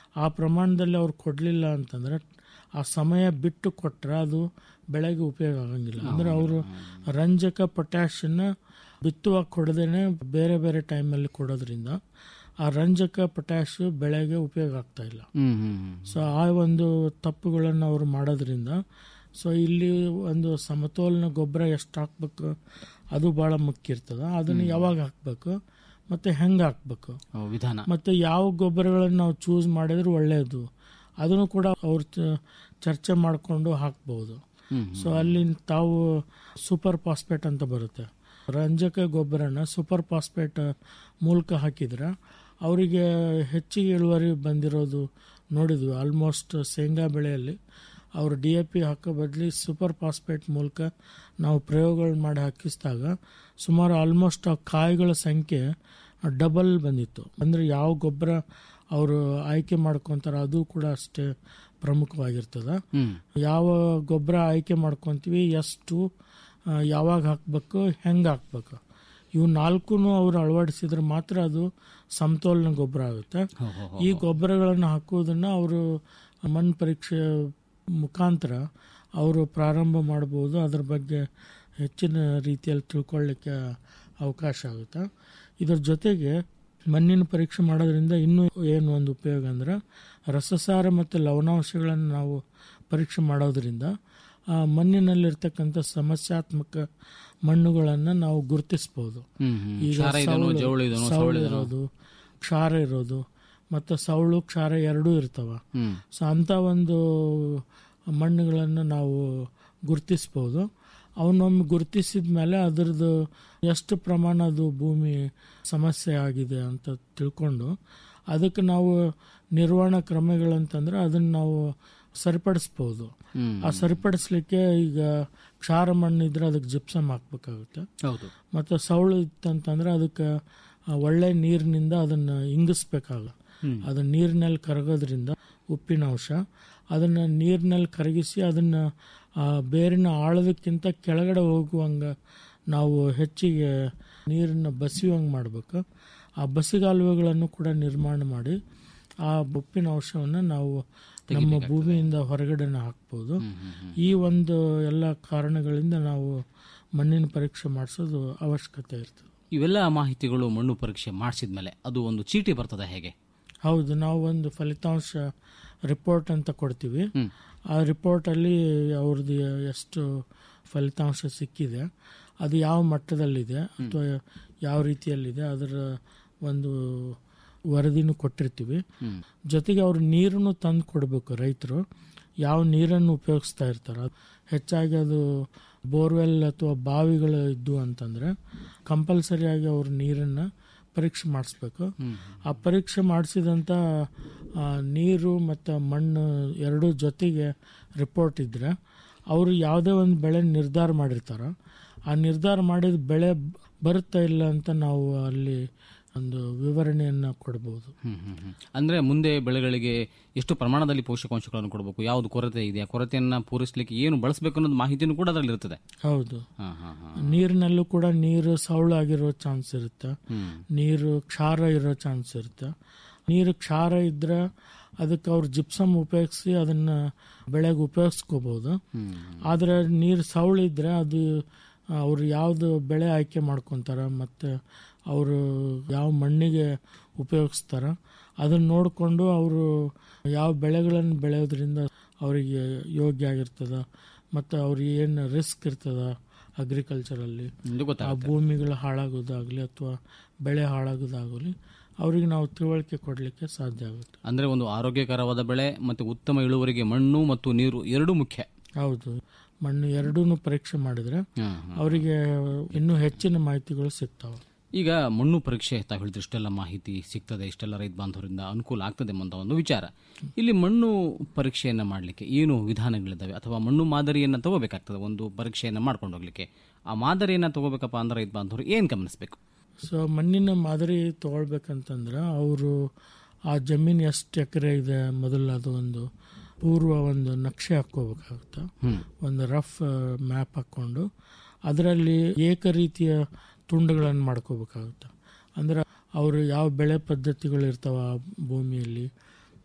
ಆ ಪ್ರಮಾಣದಲ್ಲಿ ಅವ್ರು ಕೊಡಲಿಲ್ಲ ಅಂತಂದ್ರೆ ಆ ಸಮಯ ಬಿಟ್ಟು ಕೊಟ್ಟರೆ ಅದು ಬೆಳೆಗೆ ಉಪಯೋಗ ಆಗಂಗಿಲ್ಲ ಅಂದ್ರೆ ಅವರು ರಂಜಕ ಪೊಟ್ಯಾಷನ್ನ ಬಿತ್ತುವಾಗ ಕೊಡದೇನೆ ಬೇರೆ ಬೇರೆ ಟೈಮಲ್ಲಿ ಕೊಡೋದ್ರಿಂದ ಆ ರಂಜಕ ಪೊಟ್ಯಾಶ್ ಬೆಳೆಗೆ ಉಪಯೋಗ ಆಗ್ತಾ ಇಲ್ಲ ಹ್ಮ್ ಹ್ಮ್ ಹ್ಮ್. ಸೊ ಆ ಒಂದು ತಪ್ಪುಗಳನ್ನು ಅವರು ಮಾಡೋದ್ರಿಂದ ಸೊ ಇಲ್ಲಿ ಒಂದು ಸಮತೋಲನ ಗೊಬ್ಬರ ಎಷ್ಟು ಹಾಕ್ಬೇಕು ಅದು ಭಾಳ ಮುಖ್ಯ ಇರ್ತದೆ ಅದನ್ನು ಯಾವಾಗ ಹಾಕ್ಬೇಕು ಮತ್ತು ಹೆಂಗೆ ಹಾಕ್ಬೇಕು ಓ, ವಿಧಾನ ಮತ್ತು ಯಾವ ಗೊಬ್ಬರಗಳನ್ನು ನಾವು ಚೂಸ್ ಮಾಡಿದ್ರೆ ಒಳ್ಳೆಯದು ಅದನ್ನು ಕೂಡ ಅವ್ರು ಚ- ಚರ್ಚೆ ಮಾಡಿಕೊಂಡು ಹಾಕ್ಬೋದು ಹ್ಮ್ ಸೊ ಅಲ್ಲಿ ತಾವು ಸೂಪರ್ ಫಾಸ್ಫೇಟ್ ಅಂತ ಬರುತ್ತೆ ರಂಜಕ ಗೊಬ್ಬರನ ಸೂಪರ್ ಫಾಸ್ಫೇಟ್ ಮೂಲಕ ಹಾಕಿದ್ರೆ ಅವರಿಗೆ ಹೆಚ್ಚಿಗೆ ಇಳುವರಿ ಬಂದಿರೋದು ನೋಡಿದ್ವಿ ಆಲ್ಮೋಸ್ಟ್ ಶೇಂಗಾ ಬೆಳೆಯಲ್ಲಿ ಅವರು ಡಿ ಎ ಪಿ ಹಾಕೋ ಬದಲಿ ಸೂಪರ್ ಫಾಸ್ಫೇಟ್ ಮೂಲಕ ನಾವು ಪ್ರಯೋಗಗಳು ಮಾಡಿ ಹಾಕಿಸಿದಾಗ ಸುಮಾರು ಆಲ್ಮೋಸ್ಟ್ ಆ ಕಾಯಿಗಳ ಸಂಖ್ಯೆ ಡಬಲ್ ಬಂದಿತ್ತು ಅಂದರೆ ಯಾವ ಗೊಬ್ಬರ ಅವರು ಆಯ್ಕೆ ಮಾಡ್ಕೊತಾರೆ ಅದು ಕೂಡ ಅಷ್ಟೇ ಪ್ರಮುಖವಾಗಿರ್ತದೆ ಹ್ಮ್ ಯಾವ ಗೊಬ್ಬರ ಆಯ್ಕೆ ಮಾಡ್ಕೊತೀವಿ ಎಷ್ಟು ಆ, ಯಾವಾಗ ಹಾಕ್ಬೇಕು ಹೆಂಗೆ ಹಾಕ್ಬೇಕು ಇವು ನಾಲ್ಕು ಅವ್ರು ಅಳವಡಿಸಿದ್ರೆ ಮಾತ್ರ ಅದು ಸಮತೋಲನ ಗೊಬ್ಬರ ಆಗುತ್ತೆ ಹೋ, ಹೋ, ಹೋ. ಈ ಗೊಬ್ಬರಗಳನ್ನು ಹಾಕುವುದನ್ನ ಅವರು ಮಣ್ಣು ಪರೀಕ್ಷೆ ಮುಖಾಂತರ ಅವರು ಪ್ರಾರಂಭ ಮಾಡ್ಬೋದು ಅದ್ರ ಬಗ್ಗೆ ಹೆಚ್ಚಿನ ರೀತಿಯಲ್ಲಿ ತಿಳ್ಕೊಳ್ಳಿಕ್ಕೆ ಅವಕಾಶ ಆಗುತ್ತೆ ಇದ್ರ ಜೊತೆಗೆ ಮಣ್ಣಿನ ಪರೀಕ್ಷೆ ಮಾಡೋದ್ರಿಂದ ಇನ್ನೂ ಏನು ಒಂದು ಉಪಯೋಗ ಅಂದ್ರೆ ರಸಸಾರ ಮತ್ತು ಲವಣಾಂಶಗಳನ್ನು ನಾವು ಪರೀಕ್ಷೆ ಮಾಡೋದ್ರಿಂದ ಆ ಮಣ್ಣಿನಲ್ಲಿರ್ತಕ್ಕಂಥ ಸಮಸ್ಯಾತ್ಮಕ ಮಣ್ಣುಗಳನ್ನು ನಾವು ಗುರುತಿಸ್ಬೋದು ಹ್ಮ್ ಹ್ಮ್. ಈಗ ಕ್ಷಾರ ಇದೆನೋ, ಸೌಳು- ಜೌಳು ಇದೆನೋ, ಸೌಳು ಸೌಳು ಇದೆನೋ. ಇರೋದು ಕ್ಷಾರ ಇರೋದು ಮತ್ತು ಸೌಳು ಕ್ಷಾರ ಎರಡೂ ಇರ್ತವ ಹ್ಮ್ ಸೊ ಅಂಥ ಒಂದು ಮಣ್ಣುಗಳನ್ನು ನಾವು ಗುರುತಿಸ್ಬೋದು ಅವನ್ನೊಮ್ಮೆ ಗುರುತಿಸಿದ ಮೇಲೆ ಅದರದ್ದು ಎಷ್ಟು ಪ್ರಮಾಣ ಅದು ಭೂಮಿ ಸಮಸ್ಯೆ ಆಗಿದೆ ಅಂತ ತಿಳ್ಕೊಂಡು ಅದಕ್ಕೆ ನಾವು ನಿರ್ವಹಣಾ ಕ್ರಮಗಳಂತಂದ್ರೆ ಅದನ್ನು ನಾವು ಸರಿಪಡಿಸ್ಬೋದು ಹ್ಮ್ ಆ ಸರಿಪಡಿಸ್ಲಿಕ್ಕೆ ಈಗ ಕ್ಷಾರ ಮಣ್ಣಿದ್ರೆ ಅದಕ್ಕೆ ಜಿಪ್ಸಮ್ ಹಾಕ್ಬೇಕಾಗುತ್ತೆ ಹೌದು ಮತ್ತು ಸೌಳು ಇತ್ತಂತಂದ್ರೆ ಅದಕ್ಕೆ ಆ, ಒಳ್ಳೆ ನೀರಿನಿಂದ ಅದನ್ನು ಇಂಗಿಸ್ಬೇಕಾಗ ಅದನ್ನ ನೀರಿನಲ್ಲಿ ಕರಗೋದ್ರಿಂದ ಉಪ್ಪಿನ ಅಂಶ ಅದನ್ನು ನೀರಿನಲ್ಲಿ ಕರಗಿಸಿ ಅದನ್ನು ಆ, ಬೇರಿನ ಆಳದಕ್ಕಿಂತ ಕೆಳಗಡೆ ಹೋಗುವಂಗ ನಾವು ಹೆಚ್ಚಿಗೆ ನೀರನ್ನು ಬಸಿಯುವಂಗೆ ಮಾಡಬೇಕು ಆ ಬಸಿಗಾಲುವೆಗಳನ್ನು ಕೂಡ ನಿರ್ಮಾಣ ಮಾಡಿ ಆ ಉಪ್ಪಿನ ಅಂಶವನ್ನು ನಾವು ನಮ್ಮ ಭೂಮಿಯಿಂದ ಹೊರಗಡೆನ ಹಾಕ್ಬೋದು ಈ ಒಂದು ಎಲ್ಲ ಕಾರಣಗಳಿಂದ ನಾವು ಮಣ್ಣಿನ ಪರೀಕ್ಷೆ ಮಾಡಿಸೋದು ಅವಶ್ಯಕತೆ ಇರ್ತದೆ ಇವೆಲ್ಲ ಮಾಹಿತಿಗಳು ಮಣ್ಣು ಪರೀಕ್ಷೆ ಮಾಡಿಸಿದ್ಮೇಲೆ ಅದು ಒಂದು ಚೀಟಿ ಬರ್ತದೆ ಹೇಗೆ ಹೌದು ನಾವು ಒಂದು ಫಲಿತಾಂಶ ರಿಪೋರ್ಟ್ ಅಂತ ಕೊಡ್ತೀವಿ ಹ್ಮ್. ಆ ರಿಪೋರ್ಟಲ್ಲಿ ಅವ್ರದ್ದು ಎಷ್ಟು ಫಲಿತಾಂಶ ಸಿಕ್ಕಿದೆ ಅದು ಯಾವ ಮಟ್ಟದಲ್ಲಿದೆ ಅಥವಾ ಯಾವ ರೀತಿಯಲ್ಲಿದೆ ಅದರ ಒಂದು ವರದಿನೂ ಕೊಟ್ಟಿರ್ತೀವಿ ಹ್ಮ್. ಜೊತೆಗೆ ಅವರು ನೀರನ್ನು ತಂದು ಕೊಡಬೇಕು ರೈತರು ಯಾವ ನೀರನ್ನು ಉಪಯೋಗಿಸ್ತಾ ಇರ್ತಾರೆ ಹೆಚ್ಚಾಗಿ ಅದು ಬೋರ್ವೆಲ್ ಅಥವಾ ಬಾವಿಗಳು ಇದ್ದು ಅಂತಂದ್ರೆ ಕಂಪಲ್ಸರಿಯಾಗಿ ಅವರು ನೀರನ್ನು ಪರೀಕ್ಷೆ ಮಾಡಿಸ್ಬೇಕು ಆ ಪರೀಕ್ಷೆ ಮಾಡಿಸಿದಂಥ ನೀರು ಮತ್ತು ಮಣ್ಣು ಎರಡೂ ಜೊತೆಗೆ ರಿಪೋರ್ಟ್ ಇದ್ದರೆ ಅವರು ಯಾವುದೇ ಒಂದು ಬೆಳೆ ನಿರ್ಧಾರ ಮಾಡಿರ್ತಾರ ಆ ನಿರ್ಧಾರ ಮಾಡಿದ ಬೆಳೆ ಬರುತ್ತಾ ಇಲ್ಲ ಅಂತ ನಾವು ಅಲ್ಲಿ ಒಂದು ವಿವರಣೆಯನ್ನು ಕೊಡ್ಬೋದು ಹ್ಮ್, ಹ್ಮ್, ಹ್ಮ್. ಅಂದ್ರೆ ಮುಂದೆ ಬೆಳೆಗಳಿಗೆ ಎಷ್ಟು ಪ್ರಮಾಣದಲ್ಲಿ ಪೋಷಕಾಂಶಗಳನ್ನು ಕೊಡಬೇಕು ಯಾವುದು ಕೊರತೆ ಇದೆಯಾ ಕೊರತೆಯನ್ನ ಪೂರೈಸಲಿಕ್ಕೆ ಏನು ಬಳಸಬೇಕು ಅನ್ನೋದು ಮಾಹಿತಿನೂ ಕೂಡ ಅದರಲ್ಲಿ ಇರ್ತದೆ ಹೌದು ಹಾ, ಹಾ, ಹಾ. ನೀರಿನಲ್ಲೂ ಕೂಡ ನೀರು ಸೌಳು ಆಗಿರೋ ಚಾನ್ಸ್ ಇರುತ್ತೆ ಹ್ಮ್. ನೀರು ಕ್ಷಾರ ಇರೋ ಚಾನ್ಸ್ ಇರುತ್ತೆ ನೀರು ಕ್ಷಾರ ಇದ್ರೆ ಅದಕ್ಕೆ ಅವ್ರು ಜಿಪ್ಸಮ್ ಉಪಯೋಗಿಸಿ ಅದನ್ನ ಬೆಳೆಗೆ ಉಪಯೋಗಿಸ್ಕೋಬಹುದು ಹ್ಮ್. ಆದ್ರೆ ನೀರು ಸೌಳು ಇದ್ರೆ ಅದು ಅವ್ರು ಯಾವ್ದು ಬೆಳೆ ಆಯ್ಕೆ ಮಾಡ್ಕೊತಾರ ಮತ್ತೆ ಅವರು ಯಾವ ಮಣ್ಣಿಗೆ ಉಪಯೋಗಿಸ್ತಾರ ಅದನ್ನ ನೋಡಿಕೊಂಡು ಅವರು ಯಾವ ಬೆಳೆಗಳನ್ನು ಬೆಳೆಯೋದ್ರಿಂದ ಅವರಿಗೆ ಯೋಗ್ಯ ಆಗಿರ್ತದ ಮತ್ತು ಅವ್ರಿಗೆ ಏನು ರಿಸ್ಕ್ ಇರ್ತದ ಅಗ್ರಿಕಲ್ಚರಲ್ಲಿ ಇದು ಆ ಗೊತ್ತಾಗುತ್ತೆ ಭೂಮಿಗಳು ಹಾಳಾಗೋದಾಗಲಿ ಅಥವಾ ಬೆಳೆ ಹಾಳಾಗೋದಾಗಲಿ ಅವ್ರಿಗೆ ನಾವು ತಿಳುವಳಿಕೆ ಕೊಡಲಿಕ್ಕೆ ಸಾಧ್ಯ ಆಗುತ್ತೆ ಅಂದ್ರೆ ಒಂದು ಆರೋಗ್ಯಕರವಾದ ಬೆಳೆ ಮತ್ತು ಉತ್ತಮ ಇಳುವರಿಗೆ ಮಣ್ಣು ಮತ್ತು ನೀರು ಎರಡೂ ಮುಖ್ಯ ಹೌದು ಮಣ್ಣು ಎರಡೂ ಪರೀಕ್ಷೆ ಮಾಡಿದ್ರೆ ಹಾ, ಹಾ. ಅವರಿಗೆ ಇನ್ನೂ ಹೆಚ್ಚಿನ ಮಾಹಿತಿಗಳು ಸಿಗ್ತಾವೆ ಈಗ ಮಣ್ಣು ಪರೀಕ್ಷೆ ತಾವು ಹೇಳಿದ್ರೆ ಇಷ್ಟೆಲ್ಲ ಮಾಹಿತಿ ಸಿಗ್ತದೆ ಇಷ್ಟೆಲ್ಲ ರೈತ ಬಾಂಧವರಿಂದ ಅನುಕೂಲ ಆಗ್ತದೆ ಎಂಬ ಒಂದು ವಿಚಾರ ಇಲ್ಲಿ ಮಣ್ಣು ಪರೀಕ್ಷೆಯನ್ನ ಮಾಡಲಿಕ್ಕೆ ಏನು ವಿಧಾನಗಳಿದ್ದಾವೆ ಅಥವಾ ಮಣ್ಣು ಮಾದರಿಯನ್ನ ತಗೋಬೇಕಾಗ್ತದೆ ಒಂದು ಪರೀಕ್ಷೆಯನ್ನ ಮಾಡ್ಕೊಂಡು ಹೋಗ್ಲಿಕ್ಕೆ ಆ ಮಾದರಿಯನ್ನ ತಗೋಬೇಕಪ್ಪ ಅಂದ್ರೆ ರೈತ ಬಾಂಧವರು ಏನ್ ಗಮನಿಸಬೇಕು ಸೊ ಮಣ್ಣಿನ ಮಾದರಿ ತಗೊಳ್ಬೇಕಂತಂದ್ರೆ ಅವರು ಆ ಜಮೀನು ಎಷ್ಟು ಎಕರೆ ಇದೆ ಮೊದಲು ಅದು ಒಂದು ಪೂರ್ವ ಒಂದು ನಕ್ಷೆ ಹಾಕ್ಕೋಬೇಕಾಗುತ್ತೆ ಒಂದು ರಫ್ ಮ್ಯಾಪ್ ಹಾಕ್ಕೊಂಡು ಅದರಲ್ಲಿ ಏಕ ರೀತಿಯ ತುಂಡುಗಳನ್ನು ಮಾಡ್ಕೋಬೇಕಾಗುತ್ತೆ ಅಂದ್ರೆ ಅವರು ಯಾವ ಬೆಳೆ ಪದ್ಧತಿಗಳು ಇರ್ತಾವ ಆ ಭೂಮಿಯಲ್ಲಿ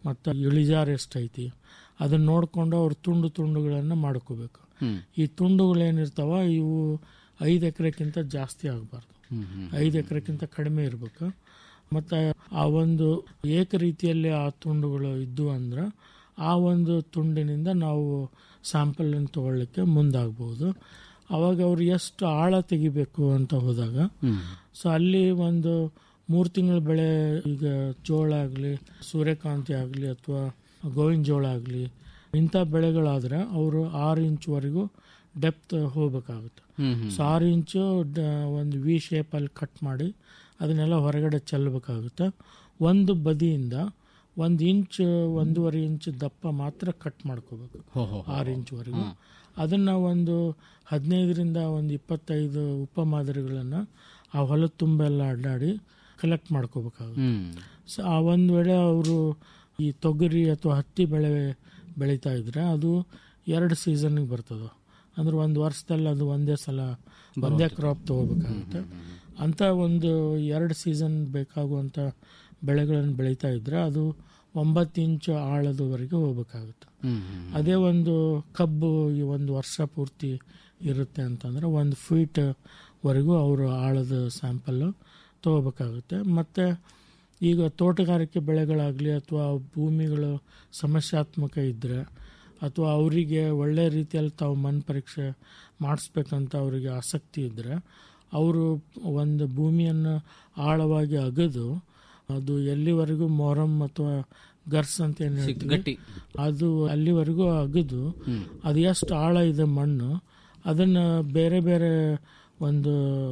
ಮತ್ತು ಇಳಿಜಾರು ಎಷ್ಟೈತಿ ಅದನ್ನ ನೋಡಿಕೊಂಡು ಅವ್ರು ತುಂಡು ತುಂಡುಗಳನ್ನು ಮಾಡ್ಕೋಬೇಕು ಹ್ಮ್. ಈ ತುಂಡುಗಳೇನಿರ್ತಾವ ಇವು ಐದು ಎಕರೆಕ್ಕಿಂತ ಜಾಸ್ತಿ ಆಗಬಾರ್ದು ಹ್ಮ್, ಹ್ಮ್. ಐದು ಎಕರೆಕ್ಕಿಂತ ಕಡಿಮೆ ಇರಬೇಕು ಮತ್ತು ಆ ಒಂದು ಏಕ ರೀತಿಯಲ್ಲಿ ಆ ತುಂಡುಗಳು ಇದ್ದು ಅಂದ್ರೆ ಆ ಒಂದು ತುಂಡಿನಿಂದ ನಾವು ಸ್ಯಾಂಪಲನ್ನು ತಗೊಳ್ಳಿಕ್ಕೆ ಮುಂದಾಗ್ಬೋದು ಅವಾಗ ಅವ್ರು ಎಷ್ಟು ಆಳ ತೆಗಿಬೇಕು ಅಂತ ಹೋದಾಗ ಹ್ಮ್. ಸೊ ಅಲ್ಲಿ ಒಂದು ಮೂರು ತಿಂಗಳ ಬೆಳೆ ಈಗ ಜೋಳ ಆಗಲಿ ಸೂರ್ಯಕಾಂತಿ ಆಗಲಿ ಅಥವಾ ಗೋವಿನ ಜೋಳ ಆಗಲಿ ಇಂಥ ಬೆಳೆಗಳಾದರೆ ಅವರು ಆರು ಇಂಚ್ವರೆಗೂ ಡೆಪ್ತ್ ಹೋಗ್ಬೇಕಾಗುತ್ತೆ ಹ್ಮ್, ಹ್ಮ್. ಸೊ ಆರು ಇಂಚು ಡ- ಒಂದು ವಿ ಶೇಪಲ್ಲಿ ಕಟ್ ಮಾಡಿ ಅದನ್ನೆಲ್ಲ ಹೊರಗಡೆ ಚೆಲ್ಲಬೇಕಾಗುತ್ತೆ ಒಂದು ಬದಿಯಿಂದ ಒಂದು ಇಂಚ್ ಒಂದೂವರೆ ಇಂಚ್ ದಪ್ಪ ಮಾತ್ರ ಕಟ್ ಮಾಡ್ಕೋಬೇಕು ಹೋ, ಹೋ, ಹೋ. ಆರು ಇಂಚ್ವರೆಗೂ ಅದನ್ನು ಒಂದು ಹದಿನೈದರಿಂದ ಒಂದು ಇಪ್ಪತ್ತೈದು ಉಪಮಾದರಿಗಳನ್ನು ಆ ಹೊಲದ ತುಂಬೆಲ್ಲ ಅಡ್ಡಾಡಿ ಕಲೆಕ್ಟ್ ಮಾಡ್ಕೋಬೇಕಾಗುತ್ತೆ ಹ್ಮ್. ಸೊ ಆ ಒಂದು ವೇಳೆ ಅವರು ಈ ತೊಗರಿ ಅಥವಾ ಹತ್ತಿ ಬೆಳೆ ಬೆಳೀತಾ ಇದ್ರೆ ಅದು ಎರಡು ಸೀಸನ್ಗೆ ಬರ್ತದೆ ಅಂದ್ರೆ ಒಂದು ವರ್ಷದಲ್ಲಿ ಅದು ಒಂದೇ ಸಲ ಒಂದೇ ಕ್ರಾಪ್ ತಗೋಬೇಕಾಗುತ್ತೆ ಅಂತ ಒಂದು ಎರಡು ಸೀಸನ್ ಬೇಕಾಗುವಂಥ ಬೆಳೆಗಳನ್ನು ಬೆಳೀತಾ ಇದ್ರೆ ಅದು ಒಂಬತ್ತು ಇಂಚು ಆಳದವರೆಗೆ ಹೋಗ್ಬೇಕಾಗುತ್ತೆ ಹ್ಮ್, ಹ್ಮ್. ಅದೇ ಒಂದು ಕಬ್ಬು ಈ ಒಂದು ವರ್ಷ ಪೂರ್ತಿ ಇರುತ್ತೆ ಅಂತಂದ್ರೆ ಒಂದು ಫೀಟ್ ವರೆಗೂ ಅವರು ಆಳದ ಸ್ಯಾಂಪಲ್ಲು ತಗೋಬೇಕಾಗುತ್ತೆ ಮತ್ತು ಈಗ ತೋಟಗಾರಿಕೆ ಬೆಳೆಗಳಾಗಲಿ ಅಥವಾ ಭೂಮಿಗಳು ಸಮಸ್ಯಾತ್ಮಕ ಇದ್ದರೆ ಅಥವಾ ಅವರಿಗೆ ಒಳ್ಳೆ ರೀತಿಯಲ್ಲಿ ತಾವು ಮಣ್ಣು ಪರೀಕ್ಷೆ ಮಾಡಿಸ್ಬೇಕಂತ ಅವರಿಗೆ ಆಸಕ್ತಿ ಇದ್ದರೆ ಅವರು ಒಂದು ಭೂಮಿಯನ್ನು ಆಳವಾಗಿ ಅಗೆದು ಅದು ಎಲ್ಲಿವರೆಗೂ ಮೊರಮ್ ಅಥವಾ ಗರ್ಸ್ ಅಂತ ಏನು ಹೇಳ್ತೀವಿ ಗಟ್ಟಿ. ಅದು ಅಲ್ಲಿವರೆಗೂ ಅಗೆದು ಅದು ಎಷ್ಟು ಆಳ ಇದೆ ಮಣ್ಣು ಅದನ್ನು ಬೇರೆ ಬೇರೆ ಒಂದು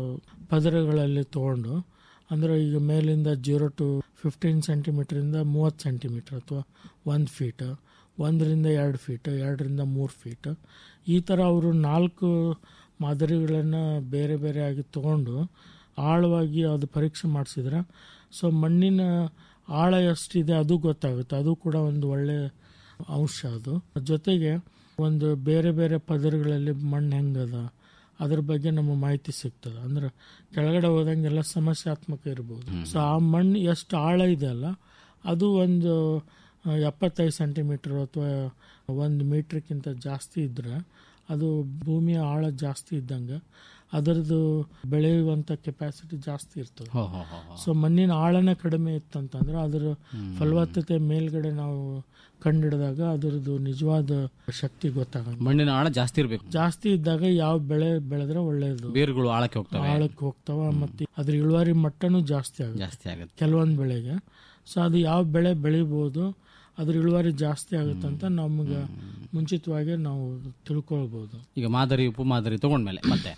ಪದರಗಳಲ್ಲಿ ತಗೊಂಡು ಅಂದರೆ ಈಗ ಮೇಲಿಂದ ಜೀರೋ ಟು ಫಿಫ್ಟೀನ್ ಸೆಂಟಿಮೀಟ್ರಿಂದ ಮೂವತ್ತು ಸೆಂಟಿಮೀಟ್ರ್ ಅಥವಾ ಒಂದು ಫೀಟ್ ಒಂದರಿಂದ ಎರಡು ಫೀಟ್ ಎರಡರಿಂದ ಮೂರು ಫೀಟ್ ಈ ಥರ ಅವರು ನಾಲ್ಕು ಮಾದರಿಗಳನ್ನು ಬೇರೆ ಬೇರೆಯಾಗಿ ತಗೊಂಡು ಆಳವಾಗಿ ಅದು ಪರೀಕ್ಷೆ ಮಾಡಿಸಿದ್ರೆ ಸೊ ಮಣ್ಣಿನ ಆಳ ಎಷ್ಟಿದೆ ಅದು ಗೊತ್ತಾಗುತ್ತೆ ಅದು ಕೂಡ ಒಂದು ಒಳ್ಳೆ ಅಂಶ ಅದು ಜೊತೆಗೆ ಒಂದು ಬೇರೆ ಬೇರೆ ಪದರಗಳಲ್ಲಿ ಮಣ್ಣು ಹೆಂಗದ ಅದ್ರ ಬಗ್ಗೆ ನಮ್ಮ ಮಾಹಿತಿ ಸಿಗ್ತದೆ ಅಂದ್ರೆ ಕೆಳಗಡೆ ಹೋದಂಗೆಲ್ಲ ಸಮಸ್ಯಾತ್ಮಕ ಇರ್ಬೋದು ಸೊ ಆ ಮಣ್ಣು ಎಷ್ಟು ಆಳ ಇದೆ ಅಲ್ಲ ಅದು ಒಂದು ಆ, ಎಪ್ಪತ್ತೈದು ಸೆಂಟಿಮೀಟರ್ ಅಥವಾ ಒಂದು ಮೀಟ್ರ್ಕ್ಕಿಂತ ಜಾಸ್ತಿ ಇದ್ರೆ ಅದು ಭೂಮಿಯ ಆಳ ಜಾಸ್ತಿ ಇದ್ದಂಗೆ ಅದರದ್ದು ಬೆಳೆಯುವಂಥ ಕೆಪಾಸಿಟಿ ಜಾಸ್ತಿ ಇರ್ತದೆ ಹೋ, ಹೋ, ಹೋ, ಹೋ. ಸೊ ಮಣ್ಣಿನ ಆಳನೇ ಕಡಿಮೆ ಇತ್ತಂತಂದ್ರೆ ಅದರ ಫಲವತ್ತತೆ ಮೇಲ್ಗಡೆ ನಾವು ಕಂಡಿಡಿದಾಗ ಅದರದ್ದು ನಿಜವಾದ ಶಕ್ತಿ ಗೊತ್ತಾಗಲ್ಲ ಮಣ್ಣಿನ ಆಳ ಜಾಸ್ತಿ ಇರಬೇಕು ಜಾಸ್ತಿ ಇದ್ದಾಗ ಯಾವ ಬೆಳೆ ಬೆಳೆದ್ರೆ ಒಳ್ಳೆಯದು ಬೇರುಗಳು ಆಳಕ್ಕೆ ಹೋಗ್ತವೆ ಆಳಕ್ಕೆ ಹೋಗ್ತಾವ ಮತ್ತೆ ಅದ್ರ ಇಳುವರಿ ಮಟ್ಟನೂ ಜಾಸ್ತಿ ಆಗುತ್ತೆ ಜಾಸ್ತಿ ಆಗುತ್ತೆ ಕೆಲವೊಂದು ಬೆಳೆಗೆ ಸೊ ಅದು ಯಾವ ಬೆಳೆ ಬೆಳಿಬೋದು ಅದ್ರ ಇಳುವರಿ ಜಾಸ್ತಿ ಆಗುತ್ತೆ ಅಂತ ನಮ್ಗೆ ಮುಂಚಿತವಾಗಿ ನಾವು ತಿಳ್ಕೊಳ್ಬೋದು ಈಗ ಮಾದರಿ ಉಪಮಾದರಿ ತಗೊಂಡ್ಮೇಲೆ ಮತ್ತೆ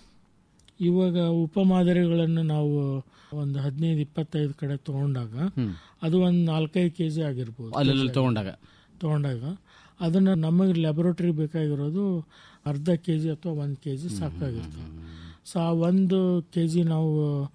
ಇವಾಗ ಉಪಮಾದರಿಗಳನ್ನು ನಾವು ಒಂದು ಹದಿನೈದು ಇಪ್ಪತ್ತೈದು ಕಡೆ ತಗೊಂಡಾಗ ಅದು ಒಂದು ನಾಲ್ಕೈದು ಕೆ ಜಿ ಆಗಿರ್ಬೋದು ಅಲ್ಲೆಲ್ಲ ತಗೊಂಡಾಗ ತಗೊಂಡಾಗ ಅದನ್ನು ನಮಗೆ ಲ್ಯಾಬೊರೇಟರಿ ಬೇಕಾಗಿರೋದು ಅರ್ಧ ಕೆ ಜಿ ಅಥವಾ ಒಂದು ಕೆ ಜಿ ಸಾಕಾಗಿರ್ತದೆ ಸೊ ಆ ಒಂದು ಕೆ ಜಿ ನಾವು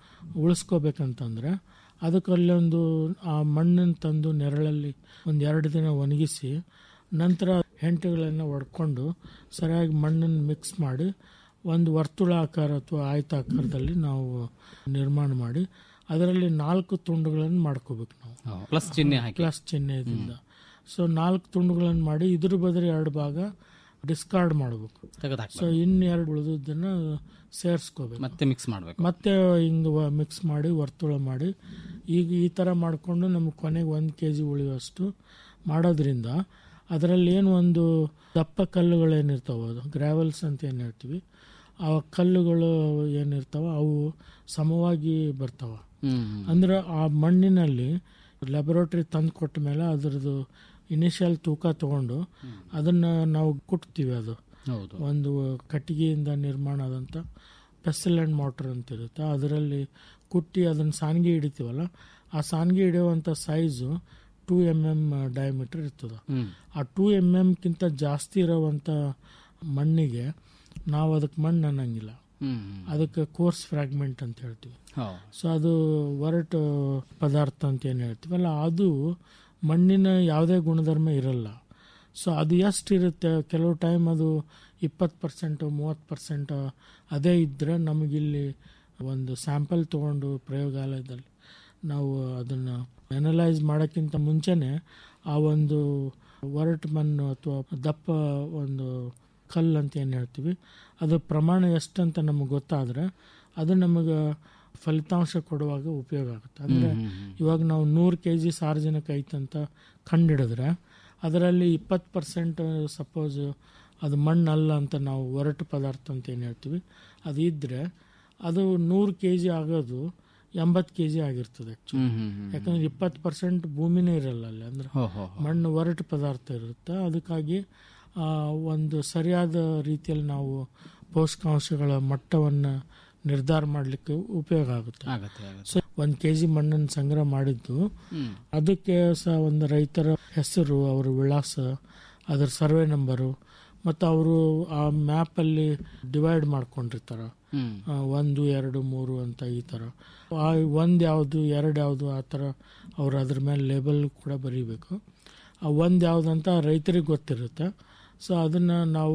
ಉಳಿಸ್ಕೋಬೇಕಂತಂದ್ರೆ ಅದಕ್ಕೆ ಅಲ್ಲೊಂದು ಆ ಮಣ್ಣನ್ನು ತಂದು ನೆರಳಲ್ಲಿ ಒಂದು ಎರಡು ದಿನ ಒಣಗಿಸಿ ನಂತರ ಹೆಂಟುಗಳನ್ನು ಒಡ್ಕೊಂಡು ಸರಿಯಾಗಿ ಮಣ್ಣನ್ನು ಮಿಕ್ಸ್ ಮಾಡಿ ಒಂದು ವರ್ತುಳ ಆಕಾರ ಅಥವಾ ಆಯತಾಕಾರದಲ್ಲಿ ನಾವು ನಿರ್ಮಾಣ ಮಾಡಿ ಅದರಲ್ಲಿ ನಾಲ್ಕು ತುಂಡುಗಳನ್ನು ಮಾಡ್ಕೋಬೇಕು ನಾವು ಪ್ಲಸ್ ಚಿಹ್ನೆ ಹಾಕಿ ಪ್ಲಸ್ ಚಿಹ್ನೆದಿಂದ ಸೊ ನಾಲ್ಕು ತುಂಡುಗಳನ್ನು ಮಾಡಿ ಇದ್ರ ಬದಲು ಎರಡು ಭಾಗ ಡಿಸ್ಕಾರ್ಡ್ ಮಾಡಬೇಕು ತೆಗೆದು ಹಾಕಿ ಸೊ ಇನ್ನೆರಡು ಉಳಿದದ್ದನ್ನ ಸೇರಿಸ್ಕೋಬೇಕು ಮತ್ತೆ ಮಿಕ್ಸ್ ಮಾಡ್ಬೇಕು ಮತ್ತೆ ಹಿಂಗೆ ಮಿಕ್ಸ್ ಮಾಡಿ ವರ್ತುಳ ಮಾಡಿ ಈಗ ಈ ಥರ ಮಾಡಿಕೊಂಡು ನಮಗೆ ಕೊನೆಗೆ ಒಂದು ಕೆ ಜಿ ಉಳಿಯುವಷ್ಟು ಮಾಡೋದ್ರಿಂದ ಅದರಲ್ಲಿ ಏನು ಒಂದು ದಪ್ಪ ಕಲ್ಲುಗಳೇನಿರ್ತಾವೆ ಅದು ಗ್ರಾವೆಲ್ಸ್ ಅಂತ ಏನು ಹೇಳ್ತೀವಿ ಆ ಕಲ್ಲುಗಳು ಏನಿರ್ತಾವ ಅವು ಸಮವಾಗಿ ಬರ್ತಾವ ಹ್ಮ್ ಅಂದ್ರೆ ಆ ಮಣ್ಣಿನಲ್ಲಿ ಲ್ಯಾಬೊರೇಟರಿ ತಂದು ಕೊಟ್ಟ ಮೇಲೆ ಅದರದ್ದು ಇನಿಷಿಯಲ್ ತೂಕ ತಗೊಂಡು ಅದನ್ನ ನಾವು ಕುಟ್ತೀವಿ ಅದು ಹೌದು ಒಂದು ಕಟ್ಟಿಗೆಯಿಂದ ನಿರ್ಮಾಣ ಆದಂಥ ಪೆಸಲ್ ಆ್ಯಂಡ್ ಮೋಟರ್ ಅಂತ ಇರುತ್ತೆ ಅದರಲ್ಲಿ ಕುಟ್ಟಿ ಅದನ್ನು ಸಾನ್ಗೆ ಹಿಡಿತೀವಲ್ಲ ಆ ಸಾನ್ಗೆ ಹಿಡಿಯುವಂಥ size two M M diameter ಇರ್ತದೆ ಹ್ಮ್ ಆ ಟೂ ಎಮ್ ಎಮ್ಗಿಂತ ಜಾಸ್ತಿ ಇರೋವಂಥ ಮಣ್ಣಿಗೆ ನಾವು ಅದಕ್ಕೆ ಮಣ್ಣು ಅನ್ನಂಗಿಲ್ಲ ಹ್ಮ್ ಅದಕ್ಕೆ ಕೋರ್ಸ್ ಫ್ರಾಗ್ಮೆಂಟ್ ಅಂತ ಹೇಳ್ತೀವಿ ಹೌದು ಸೊ ಅದು ಒರಟು ಪದಾರ್ಥ ಅಂತ ಏನು ಹೇಳ್ತೀವಲ್ಲ ಅದು ಮಣ್ಣಿನ ಯಾವುದೇ ಗುಣಧರ್ಮ ಇರಲ್ಲ ಸೊ ಅದು ಎಷ್ಟು ಇರುತ್ತೆ ಕೆಲವು ಟೈಮ್ ಅದು ಇಪ್ಪತ್ತು ಪರ್ಸೆಂಟು ಮೂವತ್ತು ಪರ್ಸೆಂಟ್ ಅದೇ ಇದ್ದರೆ ನಮಗಿಲ್ಲಿ ಒಂದು ಸ್ಯಾಂಪಲ್ ತೊಗೊಂಡು ಪ್ರಯೋಗಾಲಯದಲ್ಲಿ ನಾವು ಅದನ್ನು ಅನಲೈಸ್ ಮಾಡೋಕ್ಕಿಂತ ಮುಂಚೆನೆ ಆ ಒಂದು ಒರಟು ಮಣ್ಣು ಅಥವಾ ದಪ್ಪ ಒಂದು ಕಲ್ಲು ಅಂತ ಏನು ಹೇಳ್ತೀವಿ ಅದು ಪ್ರಮಾಣ ಎಷ್ಟಂತ ನಮಗೆ ಗೊತ್ತಾದ್ರೆ ಅದು ನಮಗೆ ಫಲಿತಾಂಶ ಕೊಡುವಾಗ ಉಪಯೋಗ ಆಗುತ್ತೆ ಅಂದರೆ ಇವಾಗ ನಾವು ನೂರು ಕೆ ಜಿ ಸಾರ್ವಜನಿಕ ಐತಂತ ಕಂಡಿಡಿದ್ರೆ ಅದರಲ್ಲಿ ಇಪ್ಪತ್ತು ಪರ್ಸೆಂಟ್ ಸಪೋಸ್ ಅದು ಮಣ್ಣಲ್ಲ ಅಂತ ನಾವು ಒರಟು ಪದಾರ್ಥ ಅಂತ ಏನು ಹೇಳ್ತೀವಿ ಅದು ಇದ್ದರೆ ಅದು ನೂರು ಕೆ ಜಿ ಆಗೋದು ಎಂಬತ್ತು ಕೆ ಜಿ ಆಗಿರ್ತದೆ ಆ್ಯಕ್ಚುಲಿ ಹ್ಮ್ ಹ್ಮ್ ಹ್ಮ್ ಯಾಕಂದ್ರೆ ಇಪ್ಪತ್ತು ಪರ್ಸೆಂಟ್ ಭೂಮಿನೇ ಇರಲ್ಲ ಅಲ್ಲಿ ಅಂದ್ರೆ ಹೋ ಹೋ ಮಣ್ಣು ಒರಟು ಪದಾರ್ಥ ಇರುತ್ತೆ ಅದಕ್ಕಾಗಿ ಆ, ಒಂದು ಸರಿಯಾದ ರೀತಿಯಲ್ಲಿ ನಾವು ಪೋಷಕಾಂಶಗಳ ಮಟ್ಟವನ್ನು ನಿರ್ಧಾರ ಮಾಡಲಿಕ್ಕೆ ಉಪಯೋಗ ಆಗುತ್ತೆ ಆಗತ್ತೆ ಆಗತ್ತೆ ಸೊ ಒಂದು ಕೆ ಜಿ ಮಣ್ಣನ್ನು ಸಂಗ್ರಹ ಮಾಡಿದ್ದು ಹ್ಮ್ ಅದಕ್ಕೆ ಸಹ ಒಂದು ರೈತರ ಹೆಸರು ಅವರ ವಿಳಾಸ ಅದರ ಸರ್ವೆ ನಂಬರು ಮತ್ತು ಅವರು ಆ ಮ್ಯಾಪಲ್ಲಿ ಡಿವೈಡ್ ಮಾಡ್ಕೊಂಡಿರ್ತಾರೆ ಹ್ಮ್ ಆ, ಒಂದು ಎರಡು ಮೂರು ಅಂತ ಈ ಥರ ಆ ಒಂದು ಯಾವುದು ಎರಡು ಯಾವುದು ಆ ಥರ ಅವ್ರು ಅದ್ರ ಮೇಲೆ ಲೇಬಲ್ ಕೂಡ ಬರೀಬೇಕು ಆ ಒಂದು ಯಾವುದು ಅಂತ ರೈತರಿಗೆ ಗೊತ್ತಿರುತ್ತೆ ಸೊ ಅದನ್ನು ನಾವು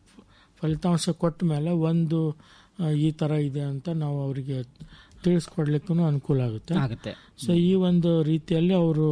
ಫಲಿತಾಂಶ ಕೊಟ್ಟ ಮೇಲೆ ಒಂದು ಆ, ಈ ಥರ ಇದೆ ಅಂತ ನಾವು ಅವರಿಗೆ ತಿಳಿಸ್ಕೊಡ್ಲಿಕ್ಕೂ ಅನುಕೂಲ ಆಗುತ್ತೆ ಆಗತ್ತೆ ಸೊ ಈ ಒಂದು ರೀತಿಯಲ್ಲಿ ಅವರು